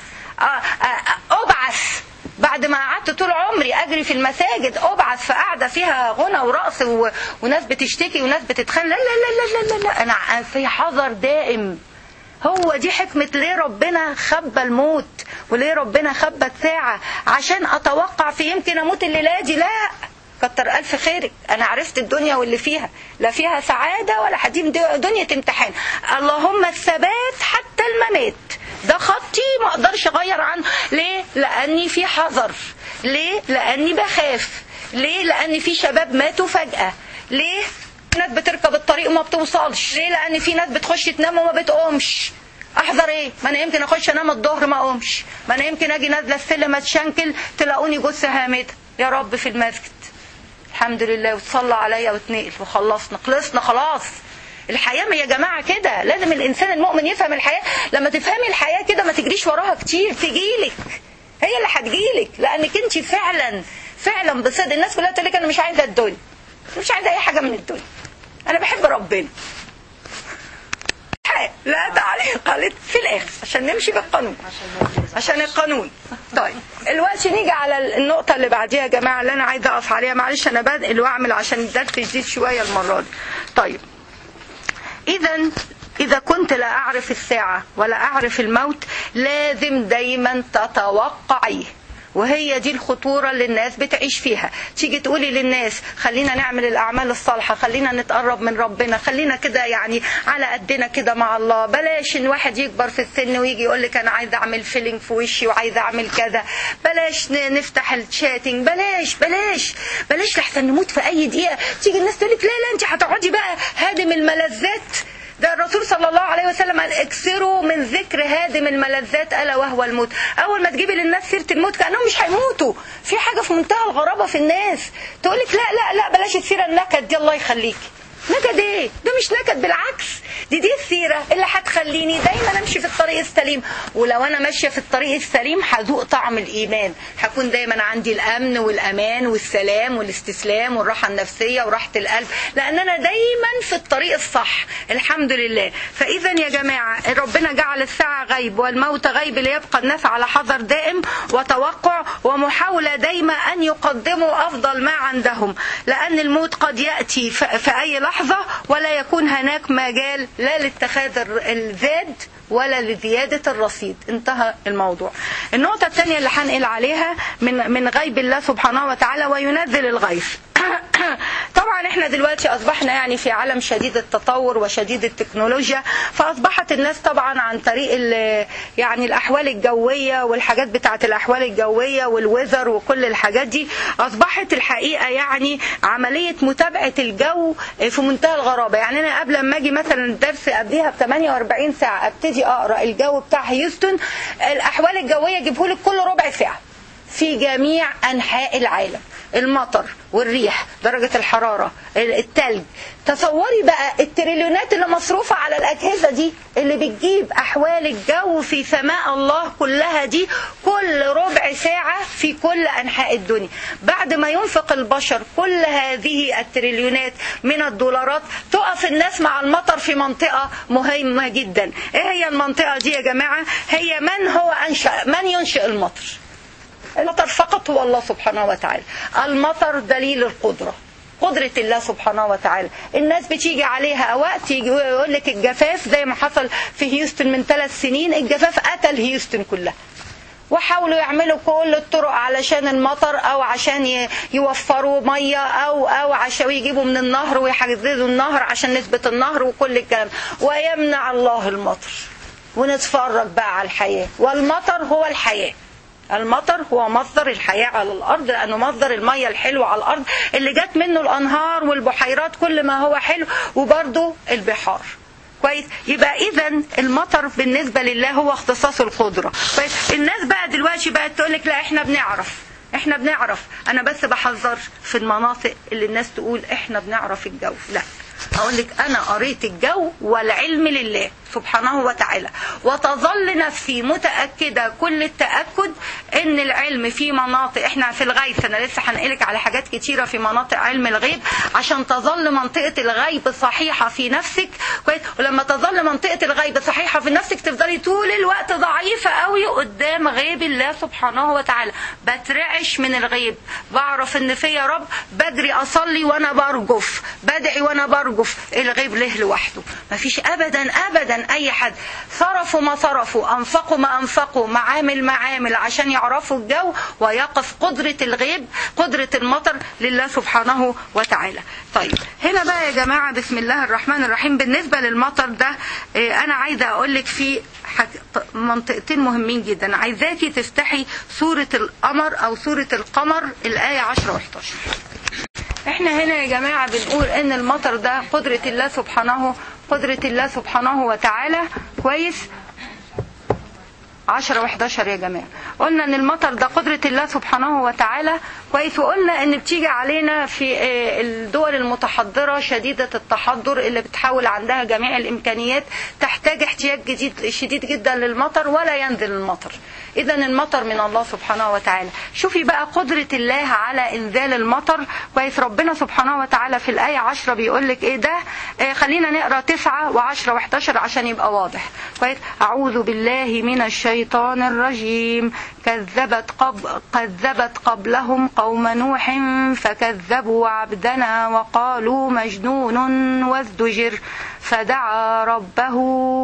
ابعث بعد ما قعدت طول عمري اجري في المساجد ابعث في قاعده فيها غنى ورقص و... وناس بتشتكي وناس بتتخانق لا لا لا لا لا لا انا في حذر دائم هو دي حكمة ليه ربنا خبى الموت وليه ربنا خبى الساعة عشان اتوقع في يمكن اموت الليلة دي لا كتر الف خيرك انا عرفت الدنيا واللي فيها لا فيها سعاده ولا حديم دنيا امتحان اللهم الثبات حتى الممات ده خطي ما اقدرش اغير عنه ليه لاني في حذر ليه لاني بخاف ليه لان في شباب ماتوا فجاه ليه ناس بتركب الطريق وما بتوصلش ليه لان في ناس بتخش تنام وما بتقومش احذر ايه ما انا يمكن اخش انام الظهر ما اقومش ما انا يمكن اجي نازله السلم اتشنكل تلاقوني جثه هامده يا رب في المسجد الحمد لله وتصلى عليا وتنقل وخلصنا خلصنا خلاص الحياة يا جماعة كده لازم الإنسان المؤمن يفهم الحياة لما تفهمي الحياة كده ما تجريش وراها كتير تجيلك هي اللي هتجيلك لأنك أنت فعلا فعلا بصدق الناس كلها تقول لك أنا مش عايزة الدنيا مش عايزة أي حاجة من الدنيا أنا بحب ربنا لا تعليق قالت في الاخر عشان نمشي بالقانون عشان القانون طيب الوقت نيجي على النقطة اللي بعديها يا جماعة اللي أنا عايزة أقف عليها معلش أنا بادئ وأعمل عشان الدرس جديد شوية المرة دي طيب إذا إذا كنت لا أعرف الساعة ولا أعرف الموت لازم دايما تتوقعيه وهي دي الخطورة اللي الناس بتعيش فيها تيجي تقولي للناس خلينا نعمل الأعمال الصالحة خلينا نتقرب من ربنا خلينا كده يعني على قدنا كده مع الله بلاش ان واحد يكبر في السن ويجي يقول لك انا عايز اعمل فيلينج في وشي وعايز اعمل كذا بلاش نفتح الشاتنج بلاش بلاش بلاش لحسن نموت في اي دقيقة تيجي الناس تقول لك لا لا انت هتقعدي بقى هادم الملذات ده الرسول صلى الله عليه وسلم قال اكسروا من ذكر هادم الملذات الا وهو الموت اول ما تجيبي للناس سيره الموت كانهم مش هيموتوا في حاجه في منتهى الغرابه في الناس تقول لك لا لا لا بلاش السيره النكد دي الله يخليكي نكد ايه ده مش نكد بالعكس دي دي السيرة اللي هتخليني دايما امشي في الطريق السليم ولو انا ماشية في الطريق السليم هذوق طعم الايمان هكون دايما عندي الامن والامان والسلام والاستسلام والراحة النفسية وراحة القلب لان انا دايما في الطريق الصح الحمد لله فاذا يا جماعة ربنا جعل الساعة غيب والموت غيب ليبقى الناس على حذر دائم وتوقع ومحاولة دايما ان يقدموا افضل ما عندهم لان الموت قد يأتي في اي لحظة لحظة ولا يكون هناك مجال لا لاتخاذ الزاد ولا لزيادة الرصيد انتهى الموضوع النقطة الثانية اللي هنقل عليها من, من غيب الله سبحانه وتعالى وينزل الغيث طبعا احنا دلوقتي اصبحنا يعني في عالم شديد التطور وشديد التكنولوجيا فاصبحت الناس طبعا عن طريق يعني الاحوال الجويه والحاجات بتاعه الاحوال الجويه والويذر وكل الحاجات دي اصبحت الحقيقه يعني عمليه متابعه الجو في منتهى الغرابه يعني انا قبل ما اجي مثلا الدرس قبليها ب 48 ساعه ابتدي اقرا الجو بتاع هيوستن الاحوال الجويه اجيبه لك كل ربع ساعه في جميع انحاء العالم المطر والريح درجة الحرارة التلج تصوري بقى التريليونات اللي مصروفة على الأجهزة دي اللي بتجيب أحوال الجو في سماء الله كلها دي كل ربع ساعة في كل أنحاء الدنيا بعد ما ينفق البشر كل هذه التريليونات من الدولارات تقف الناس مع المطر في منطقة مهمة جدا ايه هي المنطقة دي يا جماعة هي من هو أنشأ من ينشئ المطر المطر فقط هو الله سبحانه وتعالى المطر دليل القدرة قدرة الله سبحانه وتعالى الناس بتيجي عليها وقت يجي يقول لك الجفاف زي ما حصل في هيوستن من ثلاث سنين الجفاف قتل هيوستن كلها وحاولوا يعملوا كل الطرق علشان المطر او عشان يوفروا ميه او او عشان يجيبوا من النهر ويحجزوا النهر عشان نسبه النهر وكل الكلام ويمنع الله المطر ونتفرج بقى على الحياه والمطر هو الحياه المطر هو مصدر الحياة على الأرض لأنه مصدر المية الحلوة على الأرض اللي جت منه الأنهار والبحيرات كل ما هو حلو وبرضه البحار كويس يبقى اذا المطر بالنسبه لله هو اختصاص القدره كويس الناس بقى دلوقتي بقت تقول لك لا احنا بنعرف احنا بنعرف انا بس بحذر في المناطق اللي الناس تقول احنا بنعرف الجو لا اقول لك انا قريت الجو والعلم لله سبحانه وتعالى وتظل نفسي متاكده كل التاكد ان العلم في مناطق احنا في الغيث انا لسه هنقلك على حاجات كتيره في مناطق علم الغيب عشان تظل منطقه الغيب صحيحه في نفسك كويس ولما تظل منطقه الغيب صحيحه في نفسك تفضلي طول الوقت ضعيفه قوي قدام غيب الله سبحانه وتعالى بترعش من الغيب بعرف ان في يا رب بدري اصلي وانا برجف بدعي وانا برجف الغيب له لوحده مفيش ابدا ابدا اي حد صرفوا ما صرفوا انفقوا ما انفقوا معامل معامل عشان يعرفوا الجو ويقف قدرة الغيب قدرة المطر لله سبحانه وتعالى طيب هنا بقى يا جماعة بسم الله الرحمن الرحيم بالنسبة للمطر ده اه انا عايزة اقول لك في منطقتين مهمين جدا عايزاكي تفتحي سورة القمر او سورة القمر الآية 10 و11 احنا هنا يا جماعة بنقول ان المطر ده قدرة الله سبحانه قدرة الله سبحانه وتعالى كويس 10 و11 يا جماعة قلنا ان المطر ده قدرة الله سبحانه وتعالى كويس وقلنا ان بتيجي علينا في الدول المتحضرة شديدة التحضر اللي بتحاول عندها جميع الامكانيات تحتاج احتياج جديد شديد جدا للمطر ولا ينزل المطر اذا المطر من الله سبحانه وتعالى شوفي بقى قدرة الله على انزال المطر كويس ربنا سبحانه وتعالى في الآية 10 بيقول لك ايه ده اه خلينا نقرا 9 و10 و11 عشان يبقى واضح كويس اعوذ بالله من الشيطان الرجيم كذبت قب كذبت قبلهم قوم نوح فكذبوا عبدنا وقالوا مجنون وازدجر فدعا ربه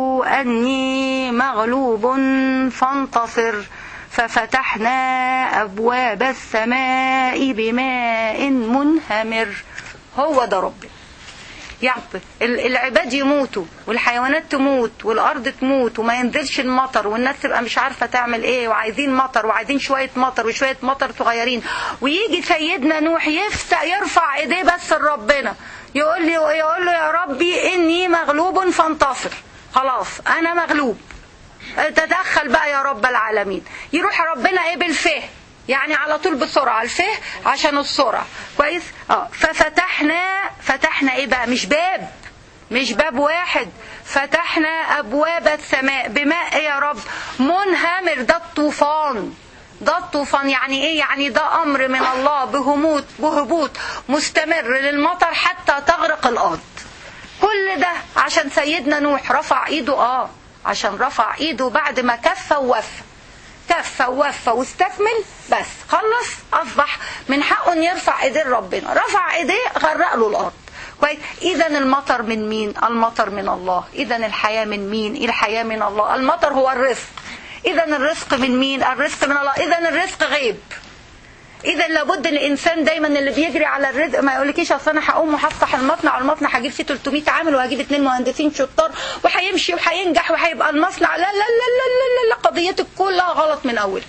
أني مغلوب فانتصر ففتحنا أبواب السماء بماء منهمر هو ده ربنا يعني العباد يموتوا والحيوانات تموت والارض تموت وما ينزلش المطر والناس تبقى مش عارفه تعمل ايه وعايزين مطر وعايزين شويه مطر وشويه مطر صغيرين ويجي سيدنا نوح يفتح يرفع ايديه بس لربنا يقول لي يقول له يا ربي اني مغلوب فانتصر خلاص انا مغلوب تدخل بقى يا رب العالمين يروح ربنا ايه بالفه يعني على طول بسرعة الفه عشان السرعة كويس اه ففتحنا فتحنا ايه بقى مش باب مش باب واحد فتحنا ابواب السماء بماء يا رب منهمر ده الطوفان ده الطوفان يعني ايه يعني ده امر من الله بهموت بهبوط مستمر للمطر حتى تغرق الارض كل ده عشان سيدنا نوح رفع ايده اه عشان رفع ايده بعد ما كف ووفى كف ووفى واستكمل بس خلص اصبح من حقه ان يرفع ايديه ربنا رفع ايديه غرق له الارض كويس اذا المطر من مين المطر من الله اذا الحياه من مين الحياه من الله المطر هو الرزق اذا الرزق من مين الرزق من الله اذا الرزق غيب اذا لابد الانسان دايما اللي بيجري على الرزق ما يقولكيش اصل انا هقوم وهفتح المصنع والمصنع هجيب فيه 300 عامل وهجيب اثنين مهندسين شطار وهيمشي وهينجح وهيبقى المصنع لا لا لا لا لا, لا, لا قضيتك كلها غلط من اول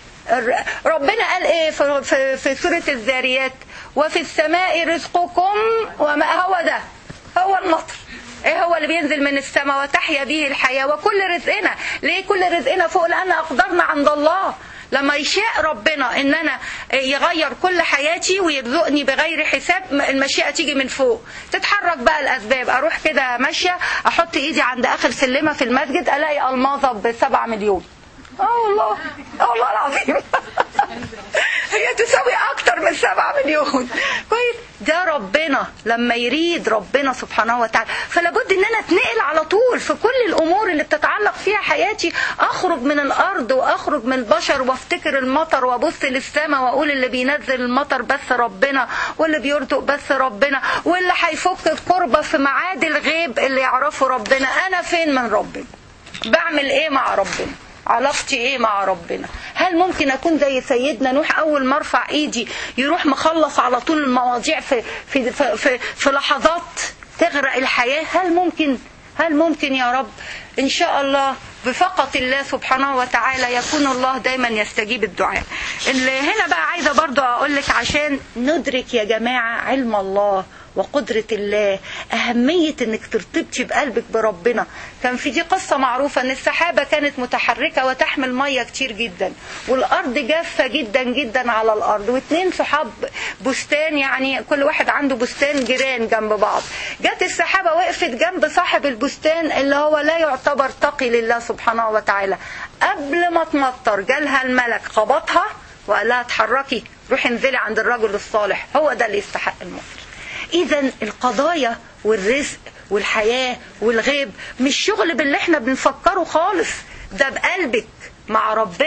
ربنا قال ايه في, في, في سوره الذاريات وفي السماء رزقكم وما هو ده هو المطر ايه هو اللي بينزل من السماء وتحيا به الحياة وكل رزقنا ليه كل رزقنا فوق لأن أقدرنا عند الله لما يشاء ربنا ان انا يغير كل حياتي ويرزقني بغير حساب المشيئه تيجي من فوق تتحرك بقى الاسباب اروح كده ماشيه احط ايدي عند اخر سلمه في المسجد الاقي الماظه بسبعة مليون اه والله اه والله العظيم هي تساوي اكتر من سبعة مليون كويس ده ربنا لما يريد ربنا سبحانه وتعالى فلابد ان انا اتنقل على طول في كل الامور اللي بتتعلق فيها حياتي اخرج من الارض واخرج من البشر وافتكر المطر وابص للسماء واقول اللي بينزل المطر بس ربنا واللي بيرزق بس ربنا واللي هيفك الكربة في معاد الغيب اللي يعرفه ربنا انا فين من ربنا بعمل ايه مع ربنا علاقتي ايه مع ربنا هل ممكن اكون زي سيدنا نوح اول ما ارفع ايدي يروح مخلص على طول المواضيع في في في, في, في لحظات تغرق الحياه هل ممكن هل ممكن يا رب ان شاء الله بفقط الله سبحانه وتعالى يكون الله دايما يستجيب الدعاء اللي هنا بقى عايزه برضو اقول لك عشان ندرك يا جماعه علم الله وقدرة الله أهمية أنك ترتبطي بقلبك بربنا كان في دي قصة معروفة أن السحابة كانت متحركة وتحمل مية كتير جدا والأرض جافة جدا جدا على الأرض واثنين صحاب بستان يعني كل واحد عنده بستان جيران جنب بعض جت السحابة وقفت جنب صاحب البستان اللي هو لا يعتبر تقي لله سبحانه وتعالى قبل ما تمطر جالها الملك خبطها وقال لها اتحركي روحي انزلي عند الرجل الصالح هو ده اللي يستحق المطر اذا القضايا والرزق والحياة والغيب مش شغل باللي احنا بنفكره خالص ده بقلبك مع ربنا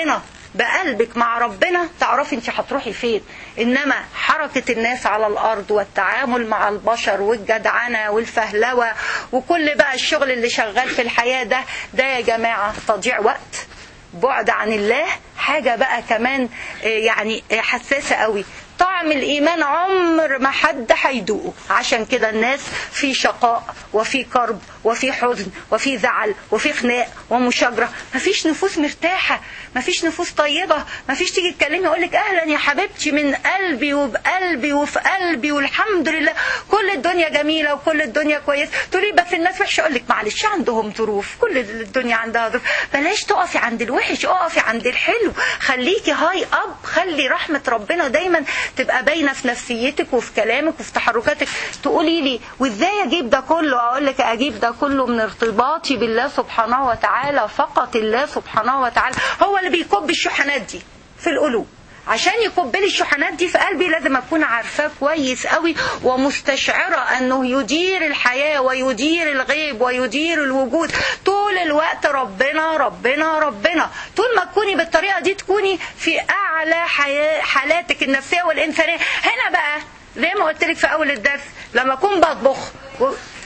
بقلبك مع ربنا تعرفي انت هتروحي فين انما حركة الناس على الارض والتعامل مع البشر والجدعنة والفهلوة وكل بقى الشغل اللي شغال في الحياة ده ده يا جماعة تضييع وقت بعد عن الله حاجة بقى كمان يعني حساسة قوي طعم الإيمان عمر ما حد هيدوقه عشان كده الناس في شقاء وفي كرب وفي حزن وفي زعل وفي خناق ومشاجرة مفيش نفوس مرتاحة مفيش نفوس طيبة مفيش تيجي تكلمي يقول لك أهلا يا حبيبتي من قلبي وبقلبي وفي قلبي والحمد لله كل الدنيا جميلة وكل الدنيا كويس تقولي بس الناس وحشة أقول لك معلش عندهم ظروف كل الدنيا عندها ظروف بلاش تقفي عند الوحش اقفي عند الحلو خليكي هاي اب خلي رحمة ربنا دايما تبقى باينة في نفسيتك وفي كلامك وفي تحركاتك تقولي لي وازاي اجيب ده كله اقول لك اجيب ده كله من ارتباطي بالله سبحانه وتعالى فقط الله سبحانه وتعالى هو اللي بيكب الشحنات دي في القلوب عشان يكب لي الشحنات دي في قلبي لازم اكون عارفاه كويس قوي ومستشعره انه يدير الحياه ويدير الغيب ويدير الوجود طول الوقت ربنا ربنا ربنا طول ما تكوني بالطريقه دي تكوني في اعلى حياة حالاتك النفسيه والانسانيه هنا بقى زي ما قلت لك في اول الدرس لما اكون بطبخ و...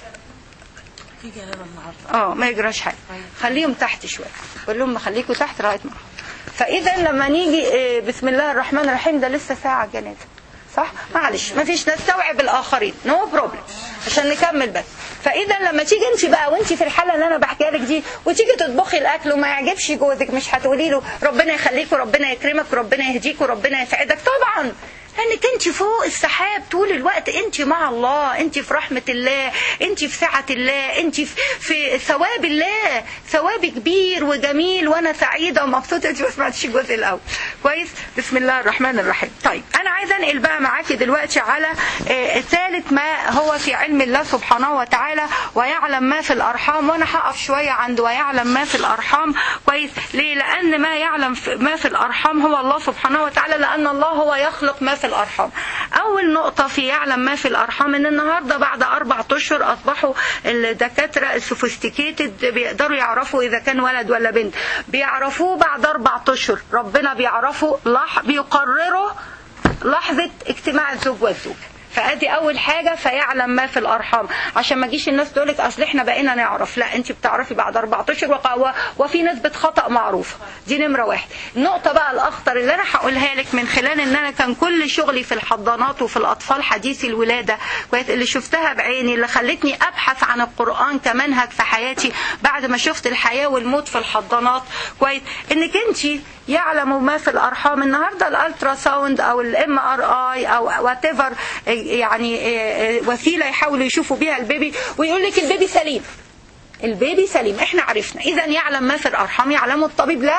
اه ما يجراش حاجه خليهم تحت شويه قول لهم خليكم تحت لغايه ما فاذا لما نيجي بسم الله الرحمن الرحيم ده لسه ساعه جنازه صح معلش ما فيش نستوعب الاخرين نو no بروبلم عشان نكمل بس فاذا لما تيجي انت بقى وانت في الحاله اللي انا بحكيها لك دي وتيجي تطبخي الاكل وما يعجبش جوزك مش هتقولي له ربنا يخليك وربنا يكرمك وربنا يهديك وربنا يسعدك طبعا لانك انت فوق السحاب طول الوقت انت مع الله انت في رحمة الله انت في سعة الله انت في ثواب الله ثواب كبير وجميل وانا سعيدة ومبسوطة انت ما سمعتش الجزء الاول كويس بسم الله الرحمن الرحيم طيب انا عايزة انقل بقى معاكي دلوقتي على ثالث ما هو في علم الله سبحانه وتعالى ويعلم ما في الارحام وانا هقف شوية عند ويعلم ما في الارحام كويس ليه لان ما يعلم ما في الارحام هو الله سبحانه وتعالى لان الله هو يخلق ما في الأرحام أول نقطة في يعلم ما في الأرحام إن النهاردة بعد أربع أشهر أصبحوا الدكاترة السوفيستيكيتد بيقدروا يعرفوا إذا كان ولد ولا بنت بيعرفوه بعد أربع أشهر ربنا بيعرفوا لح بيقرروا لحظة اجتماع الزوج والزوجة فادي اول حاجه فيعلم ما في الارحام عشان ما تجيش الناس تقول لك اصل احنا بقينا نعرف لا انت بتعرفي بعد اربع اشهر وفي نسبه خطا معروفه دي نمره واحد النقطه بقى الاخطر اللي انا هقولها لك من خلال ان انا كان كل شغلي في الحضانات وفي الاطفال حديثي الولاده كويس اللي شفتها بعيني اللي خلتني ابحث عن القران كمنهج في حياتي بعد ما شفت الحياه والموت في الحضانات كويس انك انت يعلم ما في الارحام النهارده الالترا ساوند او الام ار اي او وات ايفر يعني وسيله يحاولوا يشوفوا بيها البيبي ويقول لك البيبي سليم البيبي سليم احنا عرفنا اذا يعلم ما في الارحام يعلمه الطبيب لا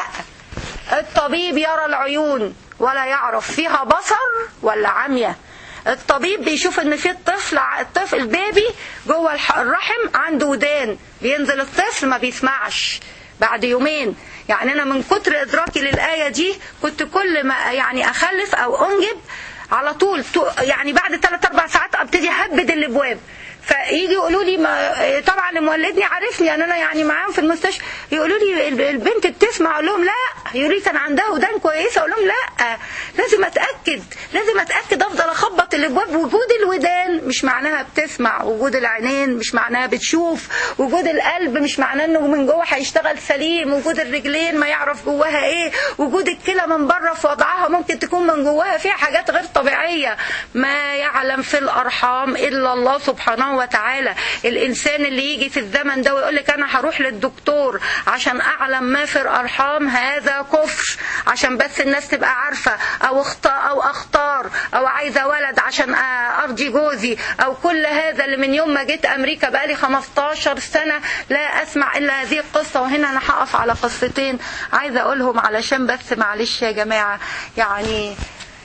الطبيب يرى العيون ولا يعرف فيها بصر ولا عمية الطبيب بيشوف ان في الطفل الطفل البيبي جوه الرحم عنده ودان بينزل الطفل ما بيسمعش بعد يومين يعني انا من كتر ادراكي للايه دي كنت كل ما يعني اخلف او انجب على طول يعني بعد 3 4 ساعات ابتدي اهبد الابواب فيجي يقولوا لي ما طبعا اللي مولدني عارفني يعني انا يعني معاهم في المستشفى يقولوا لي البنت بتسمع اقول لهم لا يقولوا لي كان عندها ودان كويسه اقول لهم لا لازم اتاكد لازم اتاكد افضل اخبط الابواب وجود الودان مش معناها بتسمع وجود العينين مش معناها بتشوف وجود القلب مش معناه انه من جوه هيشتغل سليم وجود الرجلين ما يعرف جواها ايه وجود الكلى من بره في وضعها ممكن تكون من جواها فيها حاجات غير طبيعيه ما يعلم في الارحام الا الله سبحانه وتعالى الانسان اللي يجي في الزمن ده ويقول لك انا هروح للدكتور عشان اعلم ما في الارحام هذا كفر عشان بس الناس تبقى عارفه او اختار او اختار او عايزه ولد عشان ارضي جوزي او كل هذا اللي من يوم ما جيت امريكا بقالي 15 سنه لا اسمع الا هذه القصه وهنا انا هقف على قصتين عايزه اقولهم علشان بس معلش يا جماعه يعني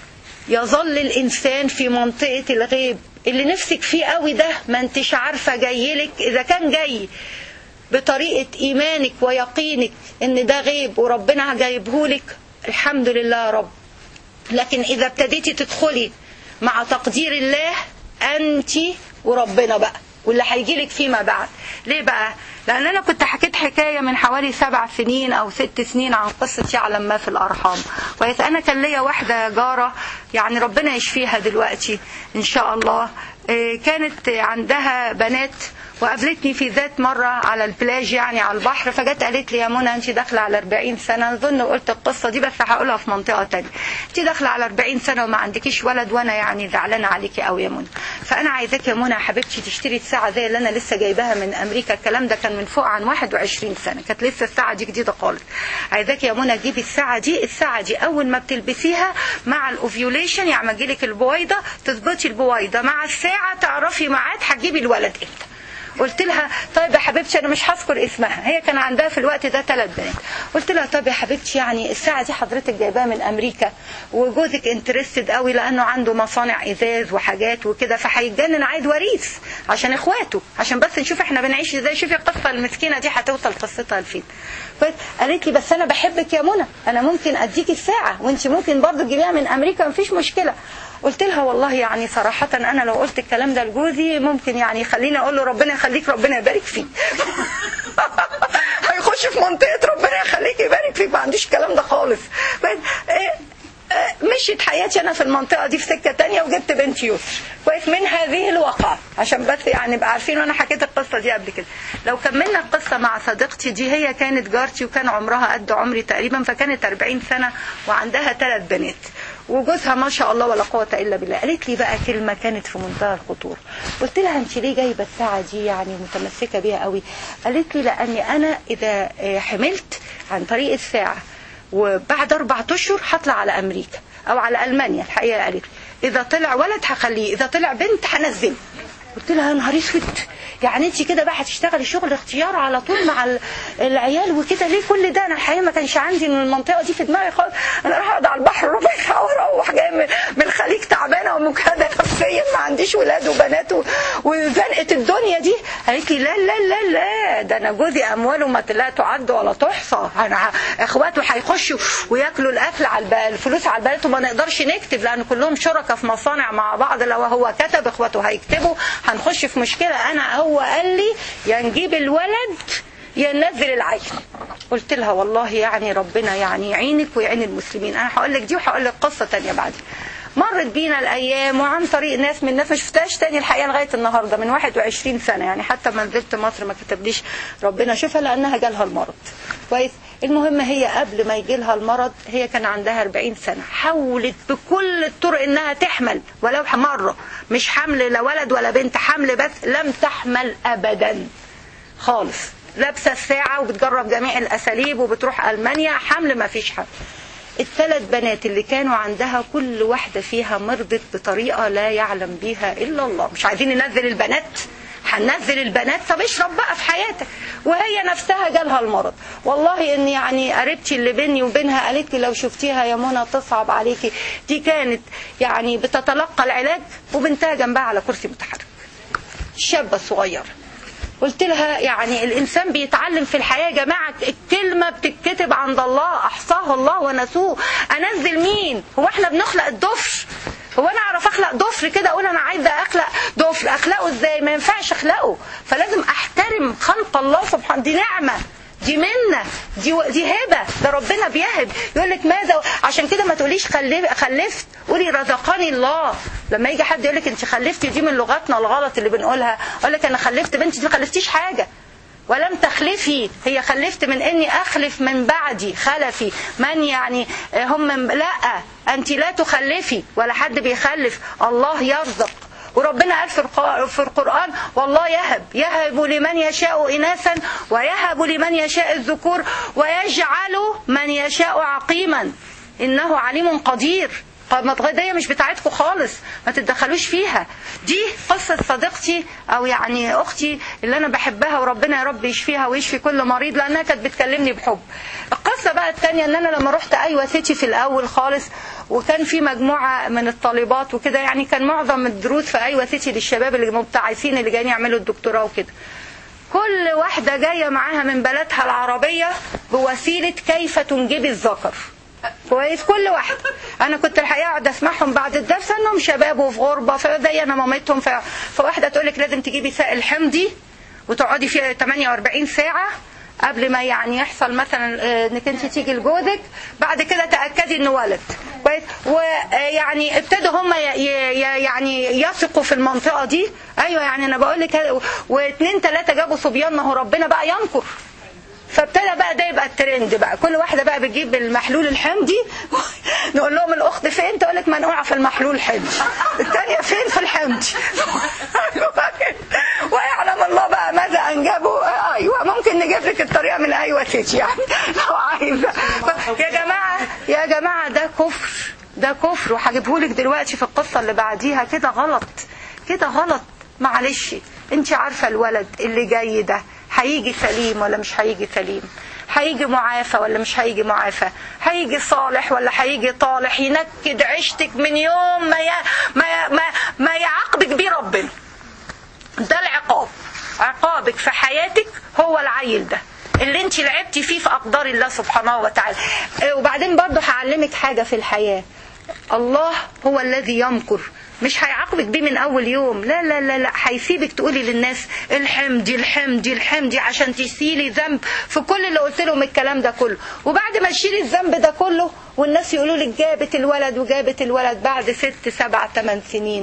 يظل الانسان في منطقه الغيب اللي نفسك فيه قوي ده ما انتش عارفه جايلك اذا كان جاي بطريقه ايمانك ويقينك ان ده غيب وربنا جايبهولك الحمد لله يا رب لكن اذا ابتديتي تدخلي مع تقدير الله انت وربنا بقى واللي هيجيلك فيما بعد ليه بقى لان انا كنت حكيت حكايه من حوالي سبع سنين او ست سنين عن قصه يعلم ما في الارحام كويس انا كان ليا واحده جاره يعني ربنا يشفيها دلوقتي ان شاء الله إيه، كانت عندها بنات وقابلتني في ذات مرة على البلاج يعني على البحر فجت قالت لي يا منى انت داخلة على 40 سنة اظن قلت القصة دي بس هقولها في منطقة تانية انت داخلة على 40 سنة وما عندكيش ولد وانا يعني زعلانة عليكي قوي يا منى فانا عايزاك يا منى يا حبيبتي تشتري الساعة زي اللي انا لسه جايباها من امريكا الكلام ده كان من فوق عن 21 سنة كانت لسه الساعة دي جديدة خالص عايزاك يا منى تجيبي الساعة دي الساعة دي اول ما بتلبسيها مع الاوفيوليشن يعني ما تجيلك البويضة تظبطي البويضة مع الساعة تعرفي ميعاد هتجيبي الولد امتى قلت لها طيب يا حبيبتي انا مش هذكر اسمها هي كان عندها في الوقت ده ثلاث بنات قلت لها طب يا حبيبتي يعني الساعه دي حضرتك جايباها من امريكا وجوزك انترستد قوي لانه عنده مصانع ازاز وحاجات وكده فهيتجنن عايز وريث عشان اخواته عشان بس نشوف احنا بنعيش ازاي شوفي القصه المسكينه دي هتوصل قصتها لفين كويس؟ قالت لي بس انا بحبك يا منى انا ممكن اديكي الساعه وانت ممكن برضه تجيبيها من امريكا مفيش مشكله قلت لها والله يعني صراحة أنا لو قلت الكلام ده لجوزي ممكن يعني يخليني أقول له ربنا يخليك ربنا يبارك فيك هيخش في منطقة ربنا يخليك يبارك فيك ما عنديش الكلام ده خالص بس إيه مشيت حياتي انا في المنطقه دي في سكه تانية وجبت بنت يسر كويس من هذه الواقعه عشان بس يعني نبقى عارفين وانا حكيت القصه دي قبل كده لو كملنا القصه مع صديقتي دي هي كانت جارتي وكان عمرها قد عمري تقريبا فكانت 40 سنه وعندها ثلاث بنات وجوزها ما شاء الله ولا قوه الا بالله قالت لي بقى كلمه كانت في منتهى الخطوره قلت لها انت ليه جايبه الساعه دي يعني متمسكه بيها قوي قالت لي لاني انا اذا حملت عن طريق الساعه وبعد اربع اشهر هطلع على امريكا او على المانيا الحقيقه قالت لي اذا طلع ولد هخليه اذا طلع بنت هنزله قلت لها يا نهار اسود يعني انت كده بقى هتشتغلي شغل اختيار على طول مع العيال وكده ليه كل ده انا الحقيقه ما كانش عندي من المنطقه دي في دماغي خالص انا رايحه اقعد على البحر ربع ساعه واروح جايه من الخليج تعبانه ومجهده نفسيا ما عنديش ولاد وبنات وزنقه الدنيا دي قالت لي لا لا لا لا ده انا جوزي امواله ما لا تعد ولا تحصى انا اخواته هيخشوا وياكلوا الاكل على الفلوس على البلد وما نقدرش نكتب لان كلهم شركاء في مصانع مع بعض لو هو كتب اخواته هيكتبوا هنخش في مشكله انا هو قال لي يا نجيب الولد يا ننزل العين قلت لها والله يعني ربنا يعني يعينك ويعين المسلمين انا هقول لك دي وهقول لك قصه تانية بعدين مرت بينا الايام وعن طريق ناس من الناس ما شفتهاش تاني الحقيقه لغايه النهارده من 21 سنه يعني حتى ما نزلت مصر ما كتبليش ربنا شوفها لانها جالها المرض كويس المهم هي قبل ما يجي لها المرض هي كان عندها 40 سنه حاولت بكل الطرق انها تحمل ولو مره مش حمل لا ولد ولا بنت حمل بس لم تحمل ابدا خالص لابسه الساعه وبتجرب جميع الاساليب وبتروح المانيا حمل ما فيش حمل الثلاث بنات اللي كانوا عندها كل واحدة فيها مرضت بطريقة لا يعلم بيها إلا الله مش عايزين ننزل البنات هننزل البنات طب اشرب بقى في حياتك وهي نفسها جالها المرض والله ان يعني قريبتي اللي بيني وبينها قالت لي لو شفتيها يا منى تصعب عليكي دي كانت يعني بتتلقى العلاج وبنتها جنبها على كرسي متحرك الشابة الصغيرة قلت لها يعني الانسان بيتعلم في الحياه يا جماعه الكلمه بتتكتب عند الله احصاها الله ونسوه انزل مين هو احنا بنخلق الضفر هو انا اعرف اخلق ضفر كده اقول انا عايزه اخلق ضفر اخلقه ازاي ما ينفعش اخلقه فلازم احترم خلق الله سبحانه دي نعمه دي منة دي دي هبة ده ربنا بيهب يقول لك ماذا عشان كده ما تقوليش خلفت قولي رزقني الله لما يجي حد يقول لك انت خلفتي دي من لغتنا الغلط اللي بنقولها اقول لك انا خلفت بنتي دي ما خلفتيش حاجة ولم تخلفي هي خلفت من اني اخلف من بعدي خلفي من يعني هم لا انت لا تخلفي ولا حد بيخلف الله يرزق وربنا قال في القرآن والله يهب يهب لمن يشاء إناثا ويهب لمن يشاء الذكور ويجعل من يشاء عقيما إنه عليم قدير القضية مش بتاعتكم خالص ما تتدخلوش فيها دي قصة صديقتي او يعني اختي اللي انا بحبها وربنا يا رب يشفيها ويشفي كل مريض لانها كانت بتكلمني بحب القصة بقى التانية ان انا لما رحت ايوه سيتي في الاول خالص وكان في مجموعة من الطالبات وكده يعني كان معظم الدروس في ايوه سيتي للشباب اللي مبتعثين اللي جايين يعملوا الدكتوراه وكده كل واحدة جاية معاها من بلدها العربية بوسيلة كيف تنجبي الذكر كويس كل واحده انا كنت الحقيقه اقعد اسمعهم بعد الدرس انهم شباب وفي غربه فزي انا مامتهم ف... فواحده تقول لك لازم تجيبي سائل حمضي وتقعدي فيها 48 ساعه قبل ما يعني يحصل مثلا آه، انك انت تيجي لجوزك بعد كده تاكدي انه ولد كويس ويعني ابتدوا هم ي- ي- يعني يثقوا في المنطقه دي ايوه يعني انا بقول لك هذا- واثنين ثلاثه جابوا صبيان ما هو ربنا بقى ينكر فابتدى بقى ده يبقى الترند بقى كل واحده بقى بتجيب المحلول الحمضي نقول لهم الاخت فين تقول لك منقوعه في المحلول الحمضي الثانيه فين في الحمضي ويعلم الله بقى ماذا انجبوا ايوه ممكن نجيب لك الطريقه من ايوه ست يعني لو عايزه يا جماعه يا جماعه ده كفر ده كفر وهجيبهولك دلوقتي في القصه اللي بعديها كده غلط كده غلط معلش انت عارفه الولد اللي جاي ده هيجي سليم ولا مش هيجي سليم هيجي معافى ولا مش هيجي معافى هيجي صالح ولا هيجي طالح ينكد عيشتك من يوم ما ي... ما ي... ما, ما يعاقبك بيه ربنا ده العقاب عقابك في حياتك هو العيل ده اللي انت لعبتي فيه في اقدار الله سبحانه وتعالى اه، وبعدين برضه هعلمك حاجه في الحياه الله هو الذي يمكر مش هيعاقبك بيه من اول يوم لا لا لا لا هيسيبك تقولي للناس الحمدي الحمدي الحمدي عشان تشيلي ذنب في كل اللي قلت لهم الكلام ده كله وبعد ما تشيلي الذنب ده كله والناس يقولوا لك جابت الولد وجابت الولد بعد ست سبع ثمان سنين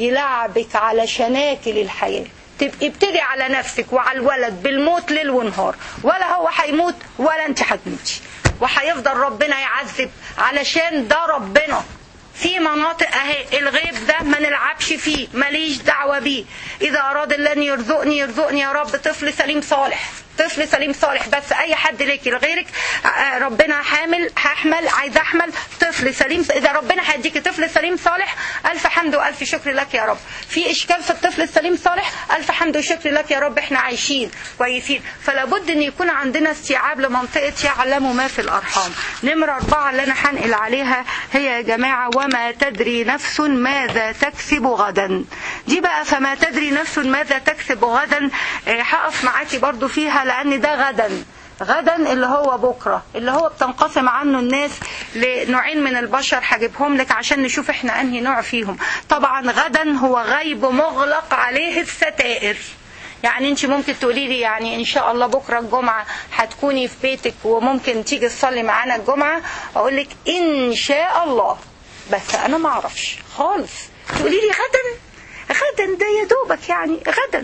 يلعبك على شناكل الحياه تبقي ابتدي على نفسك وعلى الولد بالموت ليل ونهار ولا هو هيموت ولا انت هتموتي وهيفضل ربنا يعذب علشان ده ربنا في مناطق اهي الغيب ده ما نلعبش فيه ماليش دعوه بيه اذا اراد الله ان يرزقني يرزقني يا رب طفل سليم صالح طفل سليم صالح بس اي حد ليكي لغيرك آه، ربنا حامل هحمل عايز احمل طفل سليم اذا ربنا هيديكي طفل سليم صالح الف حمد والف شكر لك يا رب في اشكال في الطفل السليم صالح الف حمد وشكر لك يا رب احنا عايشين كويسين فلا بد ان يكون عندنا استيعاب لمنطقه يعلم ما في الارحام نمره اربعه اللي انا هنقل عليها هي يا جماعه وما تدري نفس ماذا تكسب غدا دي بقى فما تدري نفس ماذا تكسب غدا آه، هقف معاكي برضو فيها لان ده غدا غدا اللي هو بكره اللي هو بتنقسم عنه الناس لنوعين من البشر هجيبهم لك عشان نشوف احنا انهي نوع فيهم طبعا غدا هو غيب مغلق عليه الستائر يعني انت ممكن تقولي لي يعني ان شاء الله بكره الجمعه هتكوني في بيتك وممكن تيجي تصلي معانا الجمعه اقول لك ان شاء الله بس انا ما اعرفش خالص تقولي لي غدا غدا ده يا دوبك يعني غدا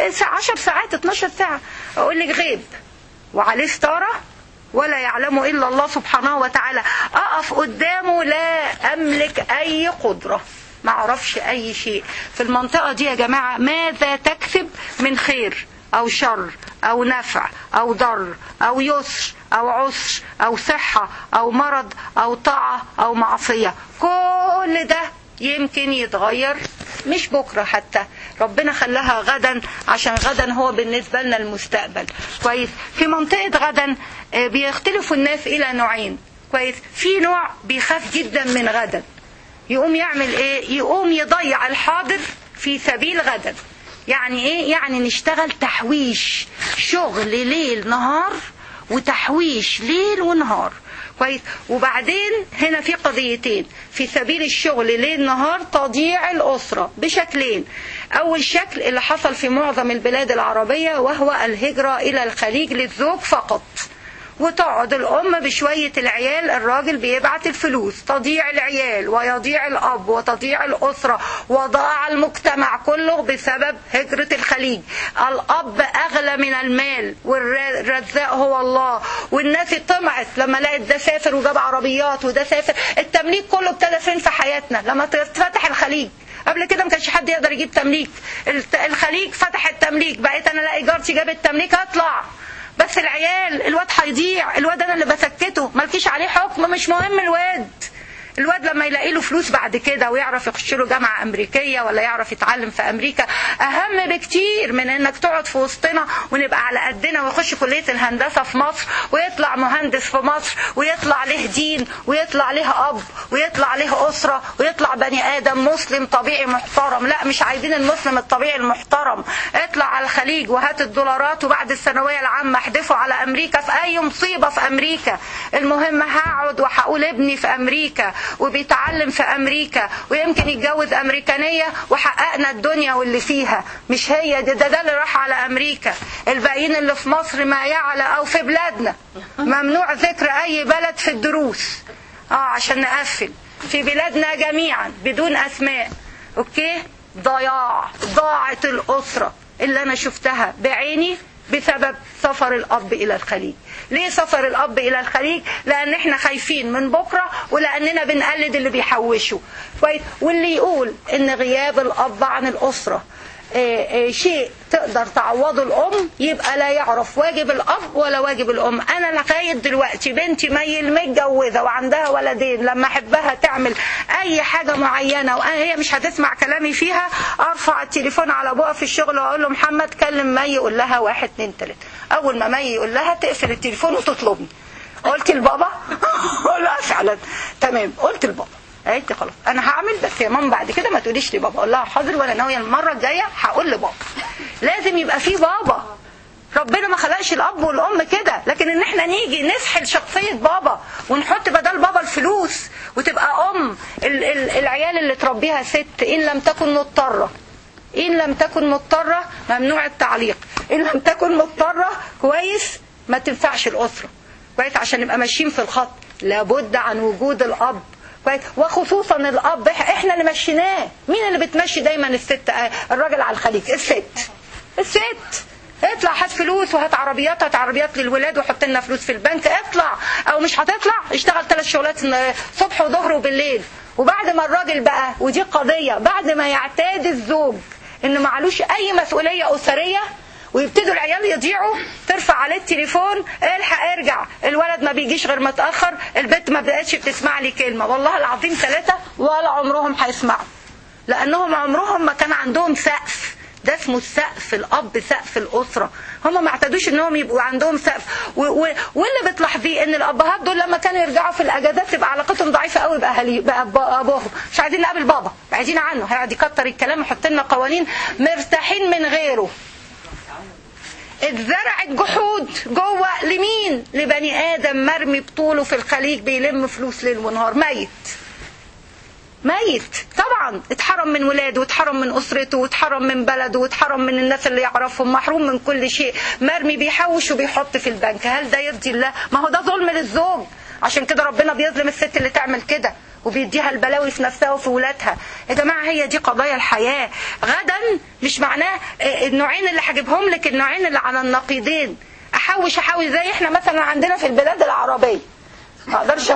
10 ساعات 12 ساعه اقول لك غيب وعليه ستاره ولا يعلم الا الله سبحانه وتعالى اقف قدامه لا املك اي قدره ما اعرفش اي شيء في المنطقه دي يا جماعه ماذا تكسب من خير او شر او نفع او ضر او يسر او عسر او صحه او مرض او طاعه او معصيه كل ده يمكن يتغير مش بكره حتى ربنا خلاها غدا عشان غدا هو بالنسبه لنا المستقبل كويس في منطقه غدا آه، بيختلفوا الناس الى نوعين كويس في نوع بيخاف جدا من غدا يقوم يعمل ايه يقوم يضيع الحاضر في سبيل غدا يعني ايه يعني نشتغل تحويش شغل ليل نهار وتحويش ليل ونهار كويس وبعدين هنا في قضيتين في سبيل الشغل ليل نهار تضييع الأسرة بشكلين أول شكل اللي حصل في معظم البلاد العربية وهو الهجرة إلى الخليج للزوج فقط وتقعد الأم بشوية العيال الراجل بيبعت الفلوس تضيع العيال ويضيع الأب وتضيع الأسرة وضاع المجتمع كله بسبب هجرة الخليج الأب أغلى من المال والرزاق هو الله والناس طمعت لما لقت ده سافر وجاب عربيات وده سافر التمليك كله ابتدى فين في حياتنا لما اتفتح الخليج قبل كده ما كانش حد يقدر يجيب تمليك الت- الخليج فتح التمليك بقيت انا الاقي جارتي جابت تمليك اطلع بس العيال الواد هيضيع الواد انا اللي بسكته مالكيش عليه حكم مش مهم الواد الواد لما يلاقي له فلوس بعد كده ويعرف يخش له جامعه جامعة أمريكية ولا يعرف يتعلم في أمريكا أهم بكتير من إنك تقعد في وسطنا ونبقى على قدنا ويخش كلية الهندسة في مصر ويطلع مهندس في مصر ويطلع له دين ويطلع له أب ويطلع له أسرة ويطلع بني آدم مسلم طبيعي محترم لا مش عايزين المسلم الطبيعي المحترم اطلع على الخليج وهات الدولارات وبعد الثانوية العامة احدفوا على أمريكا في أي مصيبة في أمريكا المهم هقعد وهقول ابني في أمريكا وبيتعلم في أمريكا ويمكن يتجوز أمريكانية وحققنا الدنيا واللي فيها مش هي ده ده, ده اللي راح على أمريكا الباقيين اللي في مصر ما يعلى أو في بلادنا ممنوع ذكر أي بلد في الدروس اه عشان نقفل في بلادنا جميعا بدون أسماء أوكي ضياع ضاعت الأسرة اللي أنا شفتها بعيني بسبب سفر الأب إلى الخليج ليه سفر الأب إلى الخليج لأن احنا خايفين من بكرة ولأننا بنقلد اللي بيحوشوا كويس واللي يقول إن غياب الأب عن الأسرة آه، آه، شيء تقدر تعوضه الأم يبقى لا يعرف واجب الأب ولا واجب الأم أنا لغاية دلوقتي بنتي ميل متجوزة وعندها ولدين لما أحبها تعمل أي حاجة معينة وهي مش هتسمع كلامي فيها أرفع التليفون على أبوها في الشغل وأقول له محمد كلم مي يقول لها واحد اتنين تلاتة أول ما مي يقول لها تقفل التليفون وتطلبني قلت لبابا لا فعلا تمام قلت لبابا قالت لي خلاص انا هعمل بس يا ماما بعد كده ما تقوليش لبابا اقول لها حاضر وانا ناويه المره الجايه هقول لبابا لازم يبقى في بابا ربنا ما خلقش الاب والام كده لكن ان احنا نيجي نسحل شخصيه بابا ونحط بدل بابا الفلوس وتبقى ام ال- ال- العيال اللي تربيها ست ان لم تكن مضطره ان لم تكن مضطره ممنوع التعليق ان لم تكن مضطره كويس ما تنفعش الاسره كويس عشان نبقى ماشيين في الخط لابد عن وجود الاب كويس وخصوصا الاب إح- احنا اللي مشيناه مين اللي بتمشي دايما الست آه، الراجل على الخليج الست الست اطلع هات فلوس وهات عربيات هات عربيات للولاد وحط لنا فلوس في البنك اطلع او مش هتطلع اشتغل ثلاث شغلات آه، صبح وظهر وبالليل وبعد ما الراجل بقى ودي قضية بعد ما يعتاد الزوج انه معلوش اي مسؤولية اسرية ويبتدوا العيال يضيعوا ترفع عليه التليفون الحق ارجع الولد ما بيجيش غير متاخر البنت ما بقتش بتسمع لي كلمه والله العظيم ثلاثه ولا عمرهم هيسمعوا لانهم عمرهم ما كان عندهم سقف ده اسمه السقف الاب سقف الاسره هم ما اعتادوش انهم يبقوا عندهم سقف و و واللي بتلاحظيه ان الابهات دول لما كانوا يرجعوا في الاجازات تبقى علاقتهم ضعيفه قوي باهالي بابوهم مش عايزين نقابل بابا عايزين عنه هيقعد يكتر الكلام ويحط لنا قوانين مرتاحين من غيره اتزرعت جحود جوه لمين لبني ادم مرمي بطوله في الخليج بيلم فلوس ليل ونهار ميت ميت طبعا اتحرم من ولاده واتحرم من اسرته واتحرم من بلده واتحرم من الناس اللي يعرفهم محروم من كل شيء مرمي بيحوش وبيحط في البنك هل ده يرضي الله ما هو ده ظلم للزوج عشان كده ربنا بيظلم الست اللي تعمل كده وبيديها البلاوي في نفسها وفي ولادها يا جماعه هي دي قضايا الحياه غدا مش معناه آه، النوعين اللي هجيبهم لك النوعين اللي على النقيضين احوش احوش زي احنا مثلا عندنا في البلاد العربيه ما اقدرش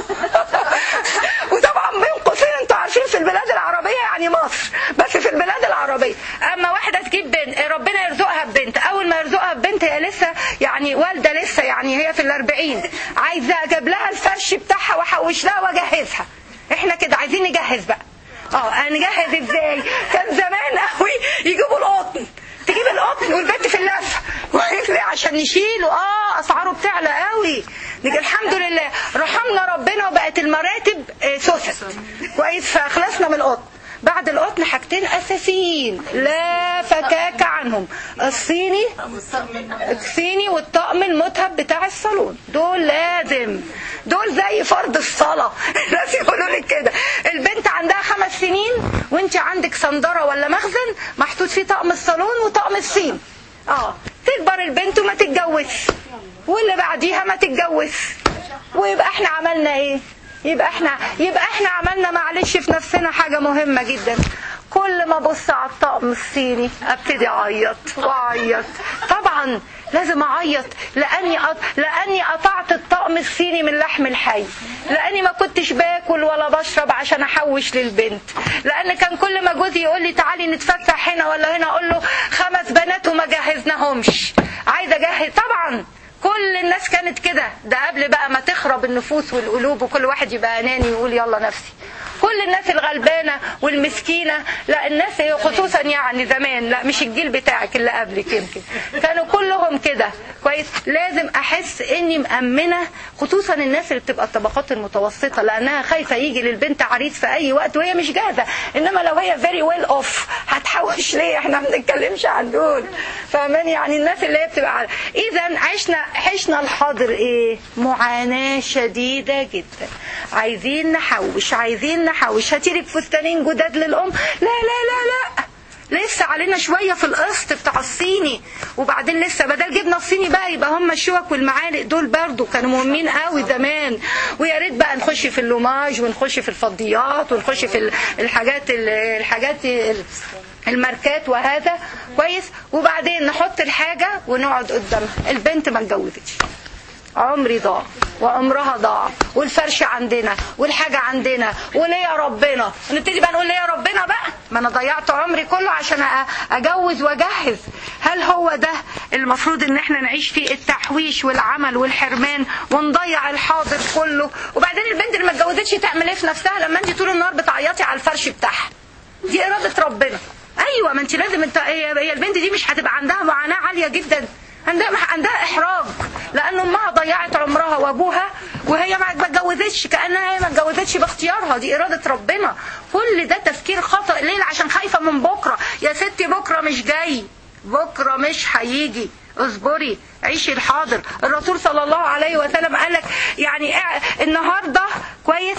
وطبعا بين قوسين انتوا عارفين في البلاد العربيه يعني مصر بس في البلاد العربيه اما واحده تجيب بنت ربنا يرزقها ببنت اول ما يرزقها ببنت هي لسه يعني والده لسه يعني هي في الاربعين عايزه اجيب لها الفرش بتاعها واحوش لها واجهزها احنا كده عايزين نجهز بقى اه نجهز ازاي كان زمان قوي يجيبوا القطن تجيب القطن والبنت في اللفه ويفرق عشان نشيله اه اسعاره بتعلى قوي نيجي الحمد لله رحمنا ربنا وبقت المراتب آه، سوست كويس فخلصنا من القطن بعد القطن حاجتين اساسيين لا فكاك عنهم الصيني الصيني والطقم المذهب بتاع الصالون دول لازم دول زي فرض الصلاة الناس يقولوا لك كده البنت عندها خمس سنين وانت عندك صندرة ولا مخزن محطوط فيه طقم الصالون وطقم الصين اه تكبر البنت وما تتجوز واللي بعديها ما تتجوز ويبقى احنا عملنا ايه يبقى احنا يبقى احنا عملنا معلش في نفسنا حاجة مهمة جدا كل ما ابص على الطقم الصيني ابتدي اعيط واعيط طبعا لازم اعيط لاني أط... لاني قطعت الطقم الصيني من لحم الحي لاني ما كنتش باكل ولا بشرب عشان احوش للبنت لان كان كل ما جوزي يقول لي تعالي نتفسح هنا ولا هنا اقول له خمس بنات وما جهزناهمش عايزه اجهز طبعا كل الناس كانت كده ده قبل بقى ما تخرب النفوس والقلوب وكل واحد يبقى اناني ويقول يلا نفسي كل الناس الغلبانه والمسكينه لا الناس هي خصوصا يعني زمان لا مش الجيل بتاعك اللي قبلك يمكن كانوا كلهم كده كويس لازم احس اني مامنه خصوصا الناس اللي بتبقى الطبقات المتوسطه لانها خايفه يجي للبنت عريس في اي وقت وهي مش جاهزه انما لو هي فيري ويل اوف هتحوش ليه احنا ما بنتكلمش عن دول فاهماني يعني الناس اللي هي بتبقى اذا عشنا عشنا الحاضر ايه معاناه شديده جدا عايزين نحوش عايزين نحوش هاتيلك فستانين جداد للام لا لا لا لا لسه علينا شويه في القسط بتاع الصيني وبعدين لسه بدل جبنا الصيني بقى يبقى هم الشوك والمعالق دول برضو كانوا مهمين قوي زمان ويا ريت بقى نخش في اللوماج ونخش في الفضيات ونخش في الحاجات الحاجات الماركات وهذا كويس وبعدين نحط الحاجه ونقعد قدامها البنت ما اتجوزتش عمري ضاع وعمرها ضاع والفرش عندنا والحاجة عندنا وليه يا ربنا ونبتدي بقى نقول ليه يا ربنا بقى ما انا ضيعت عمري كله عشان اجوز واجهز هل هو ده المفروض ان احنا نعيش فيه التحويش والعمل والحرمان ونضيع الحاضر كله وبعدين البنت اللي ما اتجوزتش تعمل ايه في نفسها لما انت طول النهار بتعيطي على الفرش بتاعها دي اراده ربنا ايوه ما انت لازم انت هي البنت دي مش هتبقى عندها معاناه عاليه جدا عندها عندها احراج لان امها ضيعت عمرها وابوها وهي ما اتجوزتش كانها هي ما اتجوزتش باختيارها دي اراده ربنا كل ده تفكير خطا ليه عشان خايفه من بكره يا ستي بكره مش جاي بكره مش هيجي اصبري عيشي الحاضر الرسول صلى الله عليه وسلم قال لك يعني النهارده كويس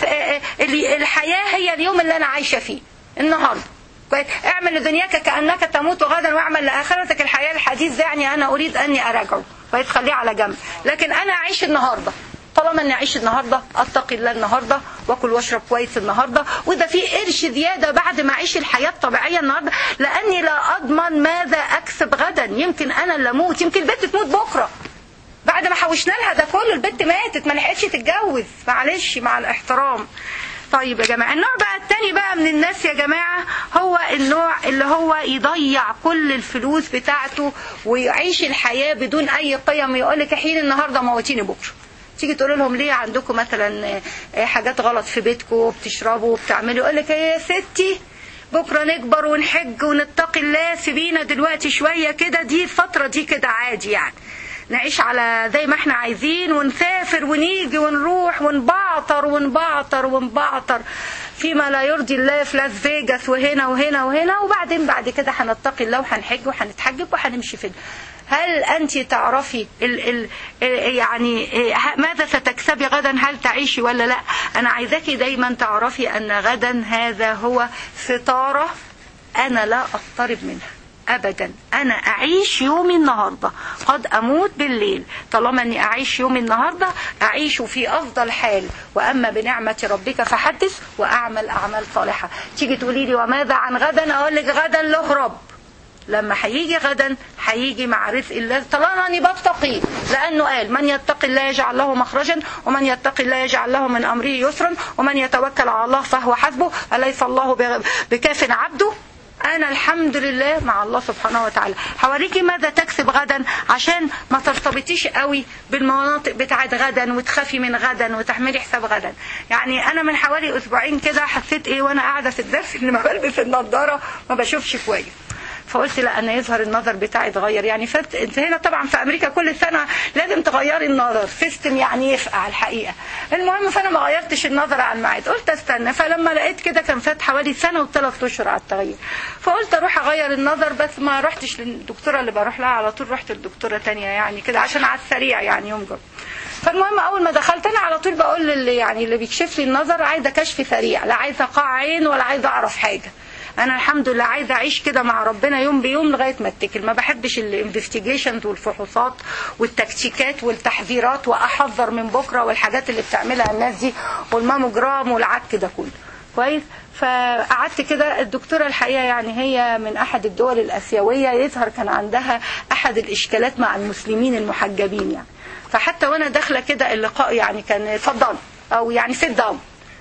الحياه هي اليوم اللي انا عايشه فيه النهارده كويس اعمل لدنياك كانك تموت غدا واعمل لاخرتك الحياه الحديث ده يعني انا اريد اني اراجعه كويس خليه على جنب لكن انا اعيش النهارده طالما اني اعيش النهارده اتقي الله النهارده واكل واشرب كويس النهارده وده في قرش زياده بعد ما اعيش الحياه الطبيعيه النهارده لاني لا اضمن ماذا اكسب غدا يمكن انا اللي اموت يمكن البنت تموت بكره بعد ما حوشنا لها ده كله البنت ماتت ما لحقتش تتجوز معلش مع الاحترام طيب يا جماعة النوع بقى التاني بقى من الناس يا جماعة هو النوع اللي هو يضيع كل الفلوس بتاعته ويعيش الحياة بدون أي قيم يقول لك حين النهاردة موتيني بكرة تيجي تقول لهم ليه عندكم مثلا حاجات غلط في بيتكم وبتشربوا وبتعملوا يقول لك يا ستي بكره نكبر ونحج ونتقي الله سيبينا دلوقتي شويه كده دي الفتره دي كده عادي يعني نعيش على زي ما احنا عايزين ونسافر ونيجي ونروح ونبعطر ونبعطر ونبعطر فيما لا يرضي الله في لاس فيجاس وهنا وهنا وهنا وبعدين بعد كده هنتقي الله وهنحج وهنتحجب وهنمشي في هل انت تعرفي ال ال يعني ماذا ستكسبي غدا هل تعيشي ولا لا انا عايزاكي دايما تعرفي ان غدا هذا هو ستاره انا لا اقترب منها ابدا انا اعيش يومي النهارده قد اموت بالليل طالما اني اعيش يومي النهارده اعيش في افضل حال واما بنعمه ربك فحدث واعمل اعمال صالحه تيجي تقولي لي وماذا عن غدا اقول لك غدا له رب لما هيجي غدا هيجي مع رزق الله طالما اني بتقي لانه قال من يتقي الله يجعل له مخرجا ومن يتقي الله يجعل له من امره يسرا ومن يتوكل على الله فهو حسبه اليس الله بكاف عبده انا الحمد لله مع الله سبحانه وتعالى هوريكي ماذا تكسب غدا عشان ما ترتبطيش قوي بالمناطق بتاعت غدا وتخافي من غدا وتحملي حساب غدا يعني انا من حوالي اسبوعين كده حسيت ايه وانا قاعده في الدرس ان ما بلبس النضاره ما بشوفش كويس فقلت لا انا يظهر النظر بتاعي اتغير يعني فت هنا طبعا في امريكا كل سنه لازم تغيري النظر سيستم يعني يفقع الحقيقه المهم فانا ما غيرتش النظر على الميعاد قلت استنى فلما لقيت كده كان فات حوالي سنه وثلاث اشهر على التغيير فقلت اروح اغير النظر بس ما رحتش للدكتوره اللي بروح لها على طول رحت لدكتوره تانية يعني كده عشان على السريع يعني يوم جاب فالمهم اول ما دخلت انا على طول بقول للي يعني اللي بيكشف لي النظر عايزه كشف سريع لا عايزه قاع عين ولا عايزه اعرف حاجه انا الحمد لله عايزه اعيش كده مع ربنا يوم بيوم لغايه ما اتكل ما بحبش الانفستيجيشنز والفحوصات والتكتيكات والتحذيرات واحذر من بكره والحاجات اللي بتعملها الناس دي والماموجرام والعك ده كله كويس فقعدت كده الدكتورة الحقيقة يعني هي من أحد الدول الآسيوية يظهر كان عندها أحد الإشكالات مع المسلمين المحجبين يعني فحتى وأنا داخلة كده اللقاء يعني كان اتفضل أو يعني سيت داون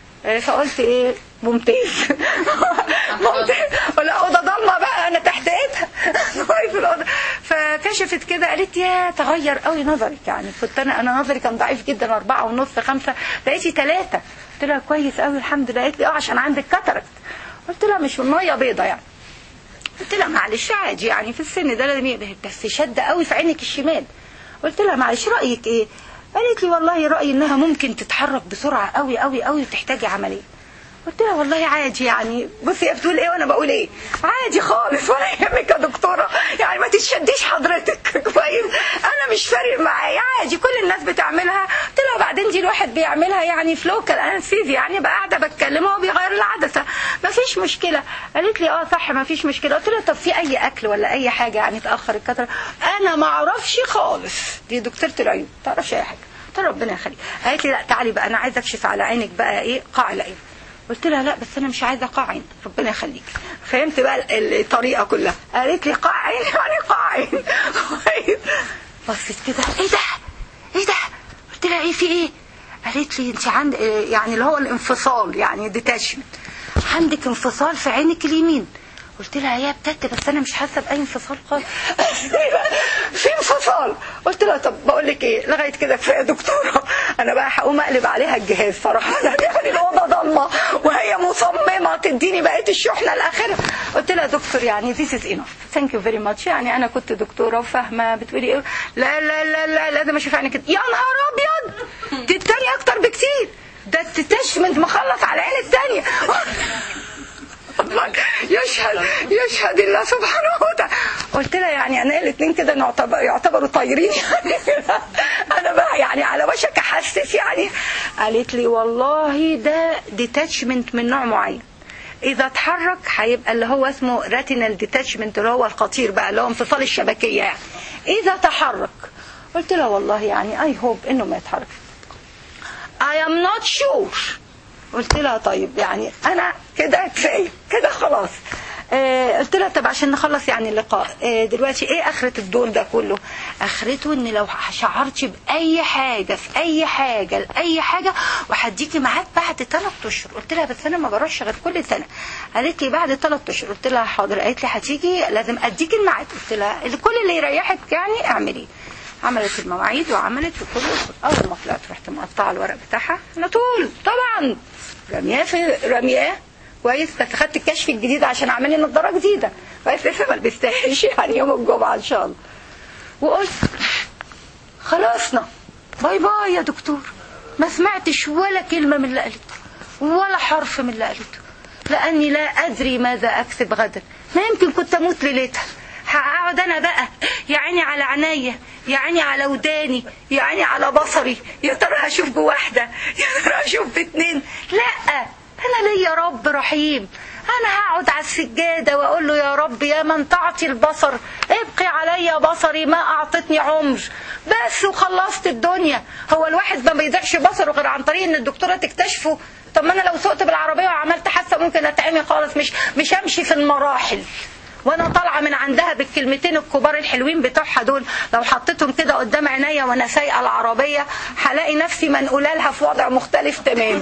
فقلت ايه ممتاز ممتاز ولا اوضه ضلمه بقى انا تحت ايدها كويس في الاوضه فكشفت كده قالت يا تغير قوي نظرك يعني كنت انا انا نظري كان ضعيف جدا أربعة ونص خمسة بقيتي ثلاثة قلت لها كويس قوي الحمد لله قالت لي اه عشان عندك كاتركت قلت لها مش ميه بيضه يعني قلت لها معلش عادي يعني في السن ده لازم يبقى بس شد قوي في عينك الشمال قلت لها معلش رايك ايه قالت لي والله رايي انها ممكن تتحرك بسرعه قوي قوي قوي وتحتاجي عمليه قلت لها والله عادي يعني بصي هي بتقول ايه وانا بقول ايه عادي خالص ولا يهمك يا دكتوره يعني ما تتشديش حضرتك كويس انا مش فارق معايا عادي كل الناس بتعملها قلت لها بعدين دي الواحد بيعملها يعني في لوكال انستيزي يعني بقى قاعده بتكلمها وبيغير العدسه ما فيش مشكله قالت لي اه صح ما فيش مشكله قلت لها طب في اي اكل ولا اي حاجه يعني تاخر الكتره انا ما اعرفش خالص دي دكتوره العيون ما تعرفش اي حاجه قلت لها ربنا يخليك قالت لي لا تعالي بقى انا عايزه اكشف على عينك بقى ايه قاع العين قلت لها لا بس انا مش عايزه قاع عين ربنا يخليك فهمت بقى ال- الطريقه كلها قالت لي قاع عين يعني قاع عين كويس. بصيت كده ايه ده ايه ده قلت لها ايه في ايه قالت لي انت عند إيه يعني اللي هو الانفصال يعني ديتاشمنت عندك انفصال في عينك اليمين قلت لها يا بجد بس انا مش حاسه باي انفصال خالص في انفصال قلت لها طب بقول لك ايه لغايه كده كفايه يا دكتوره انا بقى هقوم اقلب عليها الجهاز صراحه انا يعني الاوضه ضلمه وهي مصممه تديني بقيه الشحنه الاخيره قلت لها دكتور يعني ذيس از انف ثانك يو فيري ماتش يعني انا كنت دكتوره وفاهمه بتقولي ايه لا لا لا لا لازم اشوف عينك كده يا نهار ابيض دي الثانيه اكتر بكتير ده التتشمنت مخلص على العين الثانيه الله يشهد يشهد الله سبحانه وتعالى قلت لها يعني انا الاثنين كده نعتبر يعتبروا طايرين يعني انا بقى يعني على وشك احسس يعني قالت لي والله ده ديتاتشمنت من نوع معين اذا اتحرك هيبقى اللي هو اسمه راتينال ديتاتشمنت اللي هو الخطير بقى اللي هو انفصال الشبكيه يعني اذا تحرك قلت لها والله يعني اي هوب انه ما يتحرك I am not sure قلت لها طيب يعني انا كده كفايه كده خلاص آه قلت لها طب عشان نخلص يعني اللقاء آه دلوقتي ايه اخرة الدور ده كله اخرته ان لو شعرتش باي حاجة في اي حاجة لاي حاجة وهديكي ميعاد بعد ثلاث اشهر قلت لها بس انا ما بروحش غير كل سنة قالت لي بعد ثلاث اشهر قلت لها حاضر قالت لي هتيجي لازم اديكي الميعاد قلت لها كل اللي يريحك يعني اعمليه عملت المواعيد وعملت وكله اول ما طلعت رحت مقطعه الورق بتاعها على طول طبعا رمياه في رمياه كويس بس خدت الكشف الجديد عشان اعمل لي نضاره جديده كويس لسه ما لبستهاش يعني يوم الجمعه ان شاء الله وقلت خلصنا باي باي يا دكتور ما سمعتش ولا كلمه من اللي قالته ولا حرف من اللي قالته لاني لا ادري ماذا اكسب غدا ما يمكن كنت اموت ليلتها هقعد انا بقى يا عيني على عينيا يا عيني على وداني يا عيني على بصري يا ترى هشوف بواحده يا ترى هشوف باتنين لا انا ليا رب رحيم انا هقعد على السجاده واقول له يا رب يا من تعطي البصر ابقي علي بصري ما اعطتني عمر بس وخلصت الدنيا هو الواحد ما بيضيعش بصره غير عن طريق ان الدكتوره تكتشفه طب ما انا لو سقت بالعربيه وعملت حادثه ممكن اتعمي خالص مش مش همشي في المراحل وانا طالعه من عندها بالكلمتين الكبار الحلوين بتوعها دول لو حطيتهم كده قدام عينيا وانا سايقه العربيه هلاقي نفسي منقوله لها في وضع مختلف تماما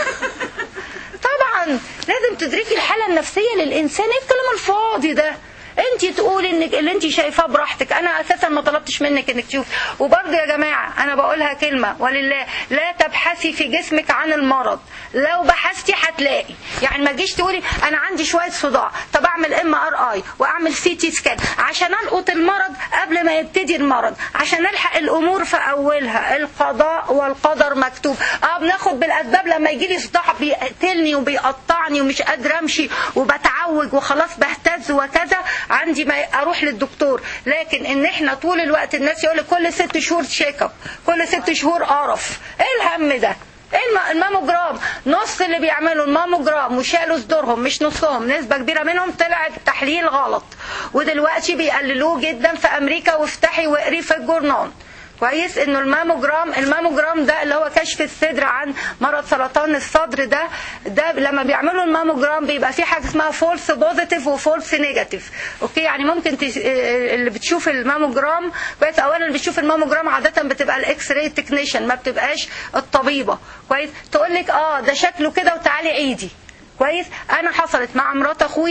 طبعا لازم تدركي الحاله النفسيه للانسان ايه الكلام الفاضي ده انت تقولي انك اللي انت شايفاه براحتك انا اساسا ما طلبتش منك انك تشوف وبرضه يا جماعه انا بقولها كلمه ولله لا تبحثي في جسمك عن المرض لو بحثتي هتلاقي يعني ما تجيش تقولي انا عندي شويه صداع طب اعمل ام ار اي واعمل سي تي سكان عشان القط المرض قبل ما يبتدي المرض عشان الحق الامور في اولها القضاء والقدر مكتوب اه بناخد بالاسباب لما يجي لي صداع بيقتلني وبيقطعني ومش قادره امشي وبتعوج وخلاص بهتز وكذا عندي ما اروح للدكتور لكن ان احنا طول الوقت الناس يقول كل ست شهور تشيك اب كل ست شهور قرف ايه الهم ده ايه الماموجرام نص اللي بيعملوا الماموجرام وشالوا صدورهم مش نصهم نسبة كبيرة منهم طلع التحليل غلط ودلوقتي بيقللوه جدا في امريكا وافتحي واقري في الجورنال كويس انه الماموجرام الماموجرام ده اللي هو كشف الصدر عن مرض سرطان الصدر ده ده لما بيعملوا الماموجرام بيبقى في حاجه اسمها فولس بوزيتيف وفولس نيجاتيف اوكي يعني ممكن تش... اللي بتشوف الماموجرام كويس اولا اللي بتشوف الماموجرام عاده بتبقى الاكس راي تكنيشن ما بتبقاش الطبيبه كويس تقول لك اه ده شكله كده وتعالي عيدي كويس انا حصلت مع مرات اخويا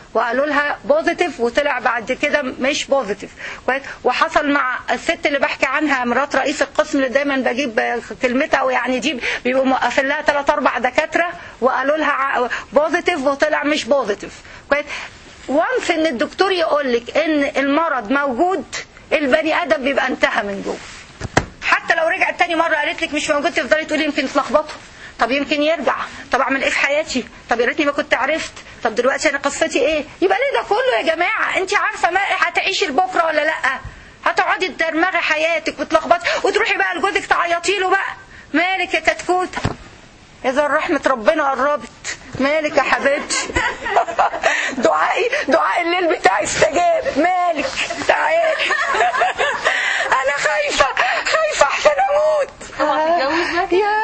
وقالوا لها بوزيتيف وطلع بعد كده مش بوزيتيف كويس وحصل مع الست اللي بحكي عنها مرات رئيس القسم اللي دايما بجيب كلمتها ويعني دي بيبقوا موقفين لها ثلاث اربع دكاتره وقالوا لها بوزيتيف وطلع مش بوزيتيف كويس وانس ان الدكتور يقول لك ان المرض موجود البني ادم بيبقى انتهى من جوه حتى لو رجعت تاني مره قالت لك مش موجود تفضلي تقولي يمكن اتلخبطوا طب يمكن يرجع طب اعمل ايه في حياتي طب يا ريتني ما كنت عرفت طب دلوقتي انا قصتي ايه يبقى ليه ده كله يا جماعه انت عارفه ما هتعيشي لبكره ولا لا هتقعدي تدرمغي حياتك وتلخبطي وتروحي بقى لجوزك تعيطي له بقى مالك يا كتكوت اذا رحمه ربنا قربت مالك يا حبيبتي دعائي دعاء الليل بتاعي استجاب مالك تعالي انا خايفه خايفه احسن اموت يا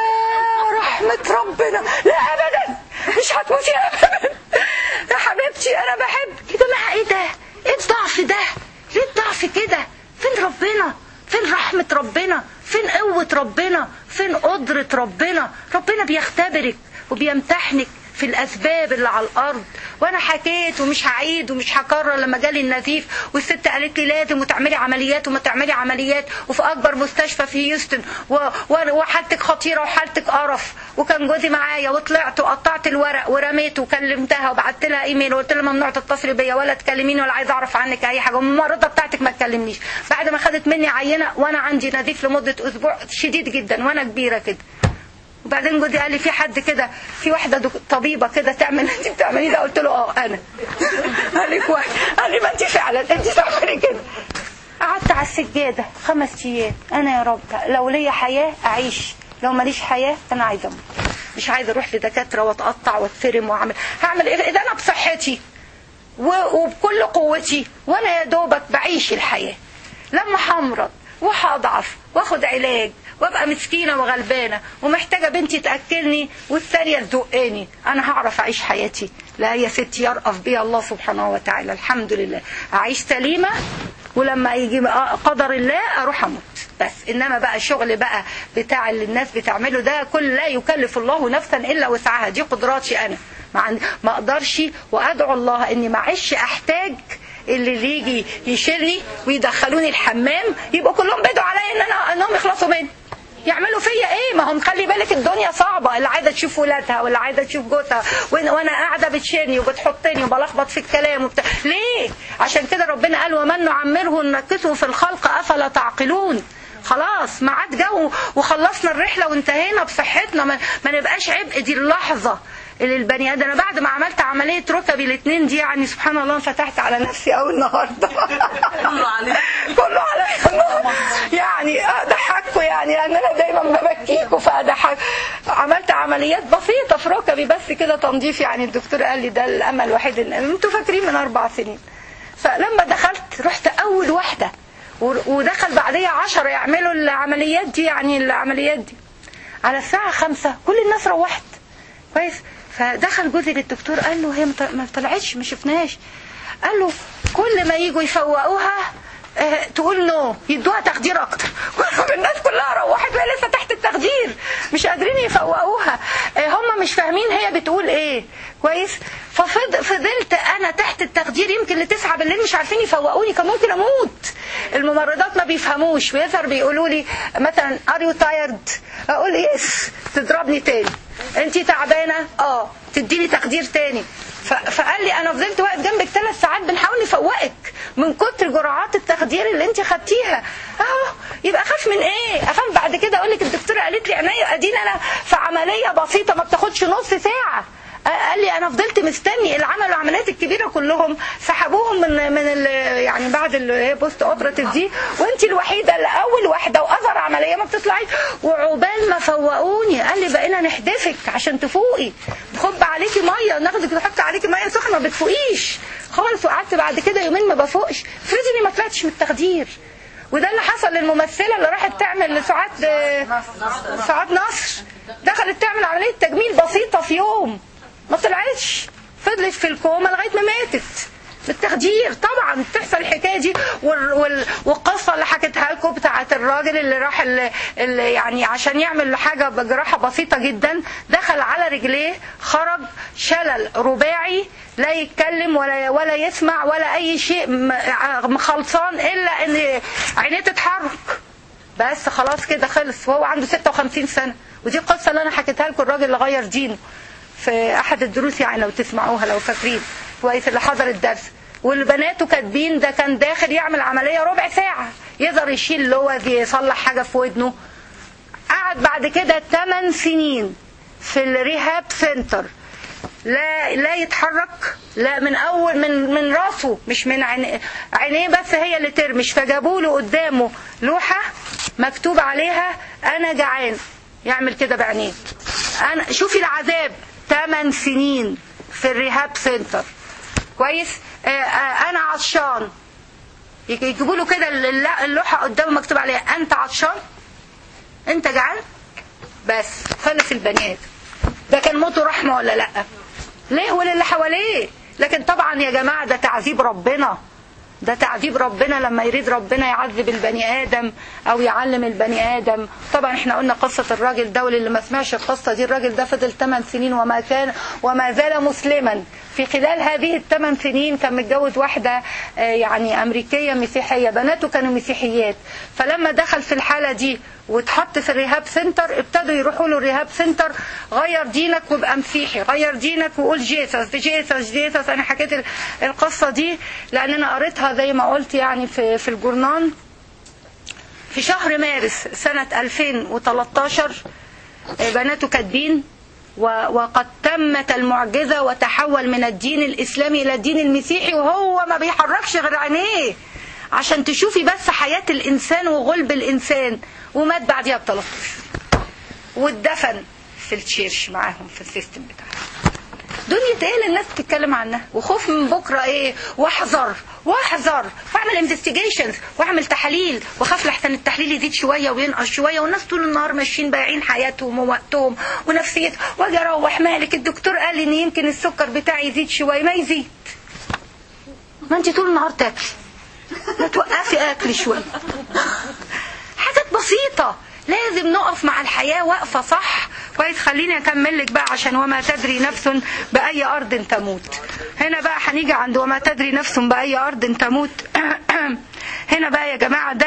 رحمه ربنا لا ابدا مش هتموتي ابدا يا حبيبتي انا بحبك يا جماعه ايه ده ايه الضعف ده ليه الضعف كده فين ربنا فين رحمه ربنا فين قوه ربنا فين قدره ربنا ربنا بيختبرك وبيمتحنك في الاسباب اللي على الارض وانا حكيت ومش هعيد ومش هكرر لما جالي النزيف والست قالت لي لازم وتعملي عمليات وما تعملي عمليات وفي اكبر مستشفى في هيوستن وحالتك خطيره وحالتك قرف وكان جوزي معايا وطلعت وقطعت الورق ورميته وكلمتها وبعت لها ايميل وقلت لها ممنوع تتصلي بيا ولا تكلميني ولا عايزه اعرف عنك اي حاجه والممرضه بتاعتك ما تكلمنيش بعد ما خدت مني عينه وانا عندي نزيف لمده اسبوع شديد جدا وانا كبيره كده وبعدين جوزي قال لي في حد كده في واحده طبيبه كده تعمل انت بتعملي ده قلت له اه انا قال لي كويس قال لي ما انت فعلا انت بتعملي كده قعدت على السجاده خمس ايام انا يا رب لو ليا حياه اعيش لو ماليش حياه انا عايزه اموت مش عايزه اروح لدكاتره واتقطع واتفرم واعمل هعمل ايه اذا انا بصحتي وبكل قوتي وانا يا دوبك بعيش الحياه لما همرض وهضعف واخد علاج وابقى مسكينه وغلبانه ومحتاجه بنتي تاكلني والثانيه تزقني انا هعرف اعيش حياتي لا يا ستي يرأف بي الله سبحانه وتعالى الحمد لله اعيش سليمه ولما يجي قدر الله اروح اموت بس انما بقى الشغل بقى بتاع اللي الناس بتعمله ده كل لا يكلف الله نفسا الا وسعها دي قدراتي انا ما ما اقدرش وادعو الله اني ما اعيش احتاج اللي يجي يشيلني ويدخلوني الحمام يبقوا كلهم بيدوا عليا ان انا انهم يخلصوا مني يعملوا فيا ايه ما هم خلي بالك الدنيا صعبه اللي عايزه تشوف ولادها واللي عايزه تشوف جوزها وانا قاعده بتشيلني وبتحطني وبلخبط في الكلام وبتاع ليه عشان كده ربنا قال ومن نعمره ننكسه في الخلق افلا تعقلون خلاص ما عاد جو وخلصنا الرحله وانتهينا بصحتنا ما, ما نبقاش عبء دي اللحظه اللي البني ادم انا بعد ما عملت عمليه ركبي الاثنين دي يعني سبحان الله انفتحت على نفسي قوي النهارده كله عليك كله عليا يعني اضحكوا يعني لان انا دايما ببكيكوا فاضحك عملت عمليات بسيطه في ركبي بس كده تنظيف يعني الدكتور قال لي ده الامل الوحيد ان انتوا فاكرين من اربع سنين فلما دخلت رحت اول واحده ودخل بعديها عشرة يعملوا العمليات دي يعني العمليات دي على الساعة خمسة كل الناس روحت كويس فدخل جوزي للدكتور قال له هي ما طلعتش ما شفناهاش قال له كل ما يجوا يفوقوها اه تقول نو يدوها تخدير اكتر الناس كلها روحت وهي لسه تحت التخدير مش قادرين يفوقوها اه هم مش فاهمين هي بتقول ايه كويس ففضلت انا تحت التخدير يمكن لتسعة بالليل مش عارفين يفوقوني كان ممكن اموت الممرضات ما بيفهموش ويظهر بيقولوا لي مثلا ار يو تايرد اقول يس تضربني تاني انت تعبانه اه تديني تخدير تاني فقال لي انا فضلت واقف جنبك ثلاث ساعات بنحاول نفوقك من كتر جرعات التخدير اللي انت خدتيها اهو يبقى اخاف من ايه افهم بعد كده اقول لك الدكتوره قالت لي عينيا ادينا انا في عمليه بسيطه ما بتاخدش نص ساعه قال لي انا فضلت مستني اللي عملوا العمليات الكبيره كلهم سحبوهم من من ال يعني بعد اللي هي بوست اوبراتيف دي وانت الوحيده اللي اول واحده واصغر عمليه ما بتطلعيش وعقبال ما فوقوني قال لي بقينا نحدفك عشان تفوقي نخب عليكي ميه ناخدك نحط عليكي ميه سخنه ما بتفوقيش خالص وقعدت بعد كده يومين ما بفوقش افرضي اني ما طلعتش من التخدير وده اللي حصل للممثله اللي راحت تعمل سعاد سعاد نصر دخلت تعمل عمليه تجميل بسيطه في يوم ما طلعتش فضلت في الكوما لغايه ما ماتت بالتخدير طبعا بتحصل الحكايه دي وال... وال... والقصه اللي حكيتها لكم بتاعت الراجل اللي راح اللي... اللي يعني عشان يعمل حاجه بجراحه بسيطه جدا دخل على رجليه خرج شلل رباعي لا يتكلم ولا ولا يسمع ولا اي شيء م- خلصان الا ان عينيه تتحرك بس خلاص كده خلص وهو عنده 56 سنه ودي القصه اللي انا حكيتها لكم الراجل اللي غير دينه في احد الدروس يعني لو تسمعوها لو فاكرين كويس اللي حضر الدرس والبنات كاتبين ده كان داخل يعمل عمليه ربع ساعه يقدر يشيل لوز يصلح حاجه في ودنه قعد بعد كده 8 سنين في الريهاب سنتر لا لا يتحرك لا من اول من من راسه مش من عينيه عينيه بس هي اللي ترمش فجابوا له قدامه لوحه مكتوب عليها انا جعان يعمل كده بعينيه انا شوفي العذاب 8 سنين في الريهاب سنتر كويس آه آه انا عطشان يجيبوا له كده الل- اللوحه قدامه مكتوب عليها انت عطشان انت جعان بس خلص البني ادم ده كان موته رحمه ولا لا ليه وللي حواليه لكن طبعا يا جماعه ده تعذيب ربنا ده تعذيب ربنا لما يريد ربنا يعذب البني ادم او يعلم البني ادم طبعا احنا قلنا قصه الراجل ده واللي ما سمعش القصه دي الراجل ده فضل 8 سنين وما كان وما زال مسلما في خلال هذه الثمان سنين كان متجوز واحده آه، يعني امريكيه مسيحيه بناته كانوا مسيحيات فلما دخل في الحاله دي واتحط في الريهاب سنتر ابتدوا يروحوا له الريهاب سنتر غير دينك وابقى مسيحي غير دينك وقول جيسس جيسس جيسس انا حكيت ال- القصه دي لان انا قريتها زي ما قلت يعني في في الجورنال في شهر مارس سنة 2013 آه، بناته كاتبين و- وقد تمت المعجزة وتحول من الدين الإسلامي إلى الدين المسيحي وهو ما بيحركش غير عينيه عشان تشوفي بس حياة الإنسان وغلب الإنسان ومات بعديها بثلاث أشهر واتدفن في التشيرش معاهم في السيستم بتاعهم دنيا ايه اللي الناس بتتكلم عنها وخوف من بكره ايه واحذر واحذر واعمل انفستيجيشنز واعمل تحاليل واخاف لحسن التحليل يزيد شويه وينقص شويه والناس طول النهار ماشيين بايعين حياتهم ووقتهم ونفسيتهم واجي اروح مالك الدكتور قال لي ان يمكن السكر بتاعي يزيد شويه ما يزيد ما انت طول النهار تاكلي ما توقفي اكل شويه حاجات بسيطة لازم نقف مع الحياة واقفة صح كويس خليني أكمل لك بقى عشان وما تدري نفس بأي أرض تموت هنا بقى هنيجي عند وما تدري نفس بأي أرض تموت هنا بقى يا جماعة ده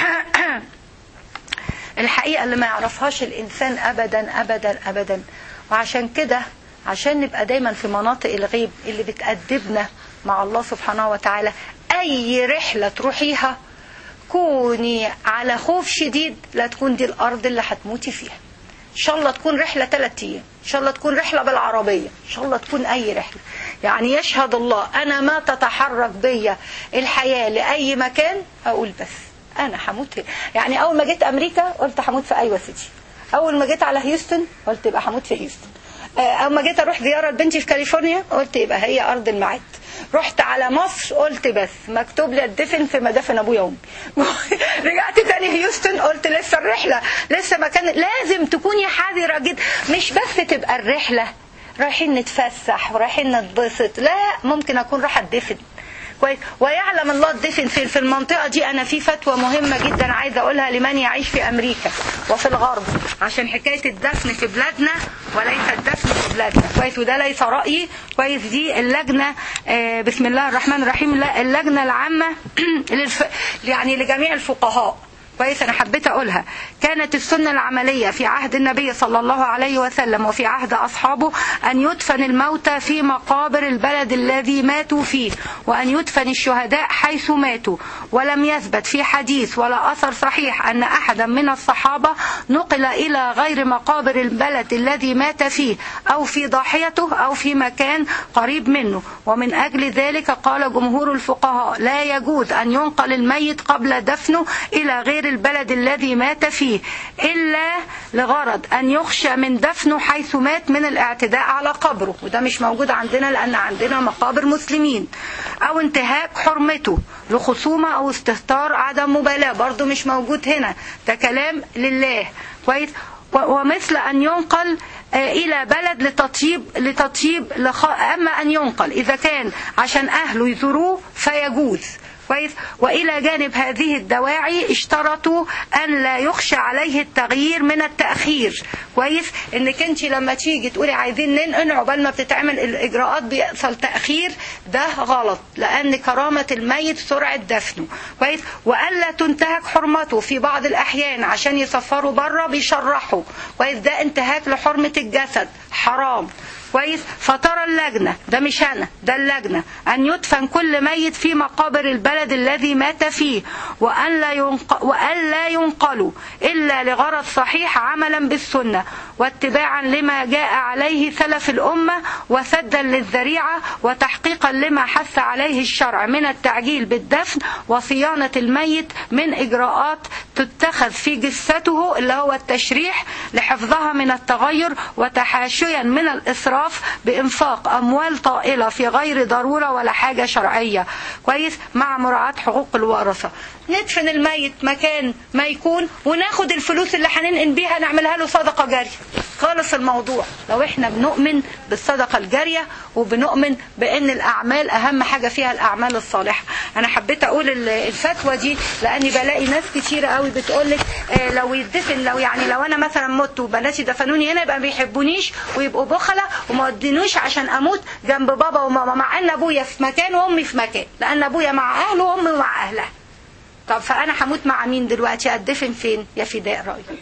الحقيقة اللي ما يعرفهاش الإنسان أبدا أبدا أبدا وعشان كده عشان نبقى دايما في مناطق الغيب اللي بتأدبنا مع الله سبحانه وتعالى أي رحلة تروحيها كوني على خوف شديد لا تكون دي الأرض اللي هتموتي فيها إن شاء الله تكون رحلة ثلاثة أيام إن شاء الله تكون رحلة بالعربية إن شاء الله تكون أي رحلة يعني يشهد الله أنا ما تتحرك بيا الحياة لأي مكان أقول بس أنا هموت هنا. يعني أول ما جيت أمريكا قلت هموت في أيوة سيتي أول ما جيت على هيوستن قلت يبقى هموت في هيوستن آه، أول ما جيت أروح زيارة بنتي في كاليفورنيا قلت يبقى هي أرض الميعاد رحت على مصر قلت بس مكتوب لي اتدفن في مدافن ابويا وامي رجعت تاني هيوستن قلت لسه الرحله لسه مكان لازم تكوني حذره جدا مش بس تبقى الرحله رايحين نتفسح ورايحين نتبسط لا ممكن اكون رايحه اتدفن كويس ويعلم الله الدفن فين في المنطقه دي انا في فتوى مهمه جدا عايزه اقولها لمن يعيش في امريكا وفي الغرب عشان حكايه الدفن في بلادنا وليس الدفن في بلادنا كويس وده ليس رايي كويس دي اللجنه آه، بسم الله الرحمن الرحيم لا، اللجنه العامه للف... يعني لجميع الفقهاء كويس انا حبيت اقولها كانت السنه العمليه في عهد النبي صلى الله عليه وسلم وفي عهد اصحابه ان يدفن الموتى في مقابر البلد الذي ماتوا فيه وان يدفن الشهداء حيث ماتوا ولم يثبت في حديث ولا اثر صحيح ان احدا من الصحابه نقل الى غير مقابر البلد الذي مات فيه او في ضاحيته او في مكان قريب منه ومن اجل ذلك قال جمهور الفقهاء لا يجوز ان ينقل الميت قبل دفنه الى غير البلد الذي مات فيه إلا لغرض أن يخشى من دفنه حيث مات من الاعتداء على قبره وده مش موجود عندنا لأن عندنا مقابر مسلمين أو انتهاك حرمته لخصومة أو استهتار عدم مبالاة برضو مش موجود هنا ده كلام لله كويس و- ومثل أن ينقل آه، إلى بلد لتطيب لتطيب لخ... أما أن ينقل إذا كان عشان أهله يزوروه فيجوز كويس والى جانب هذه الدواعي اشترطوا ان لا يخشى عليه التغيير من التاخير كويس انك انت لما تيجي تقولي عايزين ننقل عقبال ما بتتعمل الاجراءات بيحصل تاخير ده غلط لان كرامه الميت سرعه دفنه كويس والا تنتهك حرمته في بعض الاحيان عشان يسفروا بره بيشرحوا كويس ده انتهاك لحرمه الجسد حرام كويس فترى اللجنة ده مش أنا ده اللجنة أن يدفن كل ميت في مقابر البلد الذي مات فيه وأن لا, ينق... وأن لا ينقلوا إلا لغرض صحيح عملا بالسنة واتباعا لما جاء عليه سلف الأمة وسدا للذريعة وتحقيقا لما حث عليه الشرع من التعجيل بالدفن وصيانة الميت من إجراءات تتخذ في جثته اللي هو التشريح لحفظها من التغير وتحاشيا من الإسراف بإنفاق أموال طائلة في غير ضرورة ولا حاجة شرعية كويس مع مراعاة حقوق الورثة ندفن الميت مكان ما يكون وناخد الفلوس اللي هننقل بيها نعملها له صدقة جارية خالص الموضوع لو احنا بنؤمن بالصدقة الجارية وبنؤمن بان الاعمال اهم حاجة فيها الاعمال الصالحة انا حبيت اقول ال- الفتوى دي لاني بلاقي ناس كتيرة قوي بتقولك آه، لو يدفن لو يعني لو انا مثلا مت وبناتي دفنوني هنا يبقى ما بيحبونيش ويبقوا بخلة وما ودينوش عشان اموت جنب بابا وماما مع ان ابويا في مكان وامي في مكان لان ابويا مع اهله وامي مع اهلها طب فانا هموت مع مين دلوقتي ادفن فين يا فداء رايك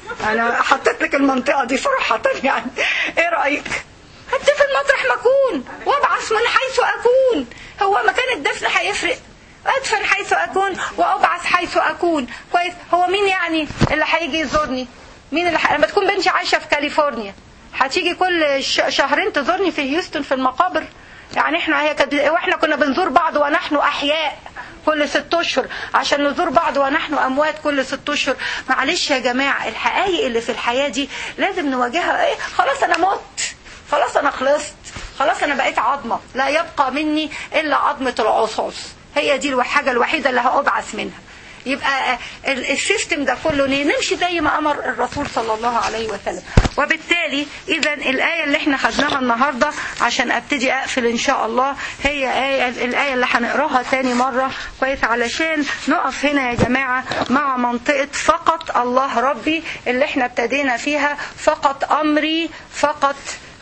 انا حطيت لك المنطقه دي صراحه يعني ايه رايك هدفن مطرح ما اكون وابعث من حيث اكون هو مكان الدفن هيفرق ادفن حيث اكون وابعث حيث اكون كويس هو مين يعني اللي هيجي يزورني مين اللي ح... لما تكون بنتي عايشه في كاليفورنيا هتيجي كل ش... شهرين تزورني في هيوستن في المقابر يعني احنا هي كد... واحنا كنا بنزور بعض ونحن احياء كل ست اشهر عشان نزور بعض ونحن اموات كل ست اشهر معلش يا جماعه الحقائق اللي في الحياه دي لازم نواجهها ايه خلاص انا مت خلاص انا خلصت خلاص انا بقيت عظمه لا يبقى مني الا عظمه العصعص هي دي الحاجه الوحيده اللي هابعث منها يبقى ال- السيستم ده كله ليه نمشي زي ما امر الرسول صلى الله عليه وسلم وبالتالي اذا الايه اللي احنا خدناها النهارده عشان ابتدي اقفل ان شاء الله هي آية الايه اللي هنقراها تاني مره كويس علشان نقف هنا يا جماعه مع منطقه فقط الله ربي اللي احنا ابتدينا فيها فقط امري فقط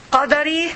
قدري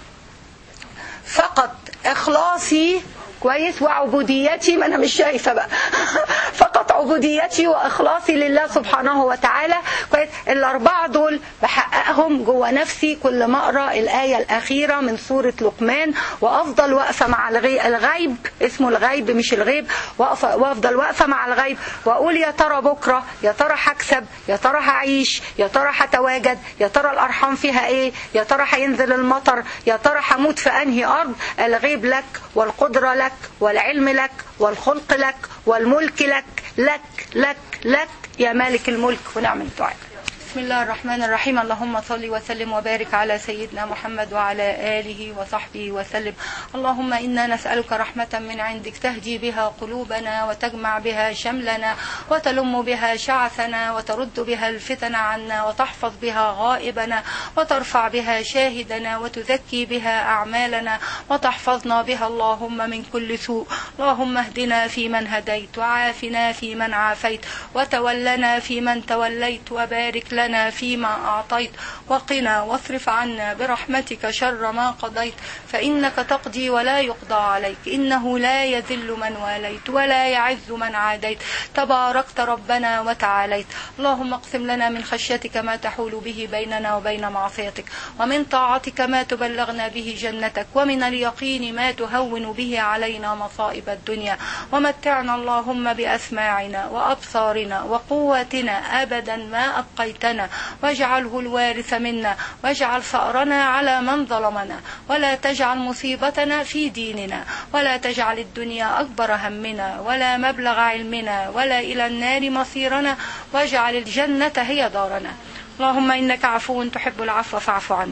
فقط اخلاصي كويس وعبوديتي ما انا مش شايفه بقى فقط عبوديتي واخلاصي لله سبحانه وتعالى كويس الاربعه دول بحققهم جوه نفسي كل ما اقرا الايه الاخيره من سوره لقمان وافضل واقفه مع الغي- الغيب اسمه الغيب مش الغيب وأقف- وافضل واقفه مع الغيب واقول يا ترى بكره يا ترى هكسب يا ترى هعيش يا ترى هتواجد يا ترى الارحام فيها ايه يا ترى هينزل المطر يا ترى هموت في انهي ارض الغيب لك والقدره لك والعلم لك والخلق لك والملك لك لك لك لك يا مالك الملك ونعم الدعاء بسم الله الرحمن الرحيم اللهم صل وسلم وبارك على سيدنا محمد وعلى آله وصحبه وسلم اللهم إنا نسألك رحمة من عندك تهدي بها قلوبنا وتجمع بها شملنا وتلم بها شعثنا وترد بها الفتن عنا وتحفظ بها غائبنا وترفع بها شاهدنا وتزكي بها أعمالنا وتحفظنا بها اللهم من كل سوء اللهم اهدنا فيمن هديت وعافنا فيمن عافيت وتولنا فيمن توليت وبارك لنا فيما أعطيت وقنا واصرف عنا برحمتك شر ما قضيت فإنك تقضي ولا يقضى عليك إنه لا يذل من واليت ولا يعز من عاديت تباركت ربنا وتعاليت اللهم اقسم لنا من خشيتك ما تحول به بيننا وبين معصيتك ومن طاعتك ما تبلغنا به جنتك ومن اليقين ما تهون به علينا مصائب الدنيا ومتعنا اللهم بأسماعنا وأبصارنا وقواتنا أبدا ما أبقيتنا واجعله الوارث منا واجعل ثأرنا على من ظلمنا ولا تجعل مصيبتنا في ديننا ولا تجعل الدنيا أكبر همنا ولا مبلغ علمنا ولا إلى النار مصيرنا واجعل الجنة هي دارنا اللهم إنك عفو تحب العفو فاعف عنا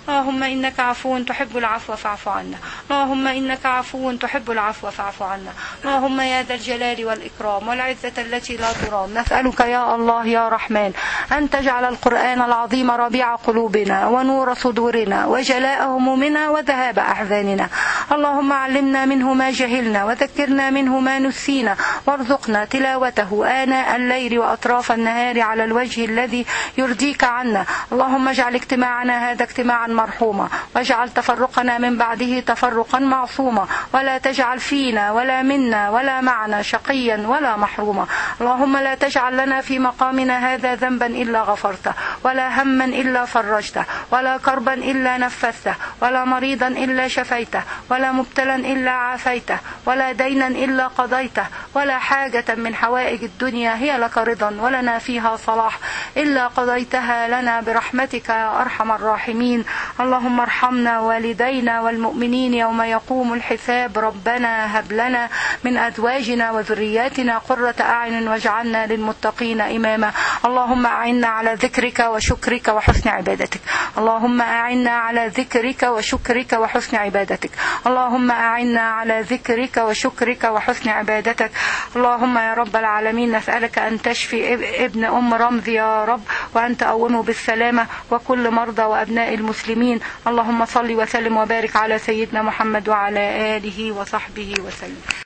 اللهم إنك عفو تحب العفو فاعف عنا اللهم إنك عفو تحب العفو فاعف عنا اللهم يا ذا الجلال والإكرام والعزة التي لا ترام نسألك يا الله يا رحمن أن تجعل القرآن العظيم ربيع قلوبنا ونور صدورنا وجلاء همومنا وذهاب أحزاننا اللهم علمنا منه ما جهلنا وذكرنا منه ما نسينا وارزقنا تلاوته آناء الليل وأطراف النهار على الوجه الذي يرضيك عنا اللهم اجعل اجتماعنا هذا اجتماعا مرحوما واجعل تفرقنا من بعده تفرقا معصوما ولا تجعل فينا ولا منا ولا معنا شقيا ولا محروما اللهم لا تجعل لنا في مقامنا هذا ذنبا إلا غفرته ولا هما إلا فرجته ولا كربا إلا نفسته ولا مريضا إلا شفيته ولا مبتلا إلا عافيته ولا دينا إلا قضيته ولا حاجة من حوائج الدنيا هي لك رضا ولنا فيها صلاح إلا قضيتها لنا برحمتك يا أرحم الراحمين اللهم ارحمنا والدينا والمؤمنين يوم يقوم الحساب ربنا هب لنا من أزواجنا وذرياتنا قرة أعين واجعلنا للمتقين إماما اللهم أعنا على ذكرك وشكرك وحسن عبادتك اللهم أعنا على ذكرك وشكرك وحسن عبادتك اللهم أعنا على ذكرك وشكرك وحسن عبادتك اللهم يا رب العالمين نسألك أن تشفي ابن أم رمزي يا رب وأن تقومه بالسلامة وكل مرضى وأبناء المسلمين اللهم صل وسلم وبارك على سيدنا محمد وعلى آله وصحبه وسلم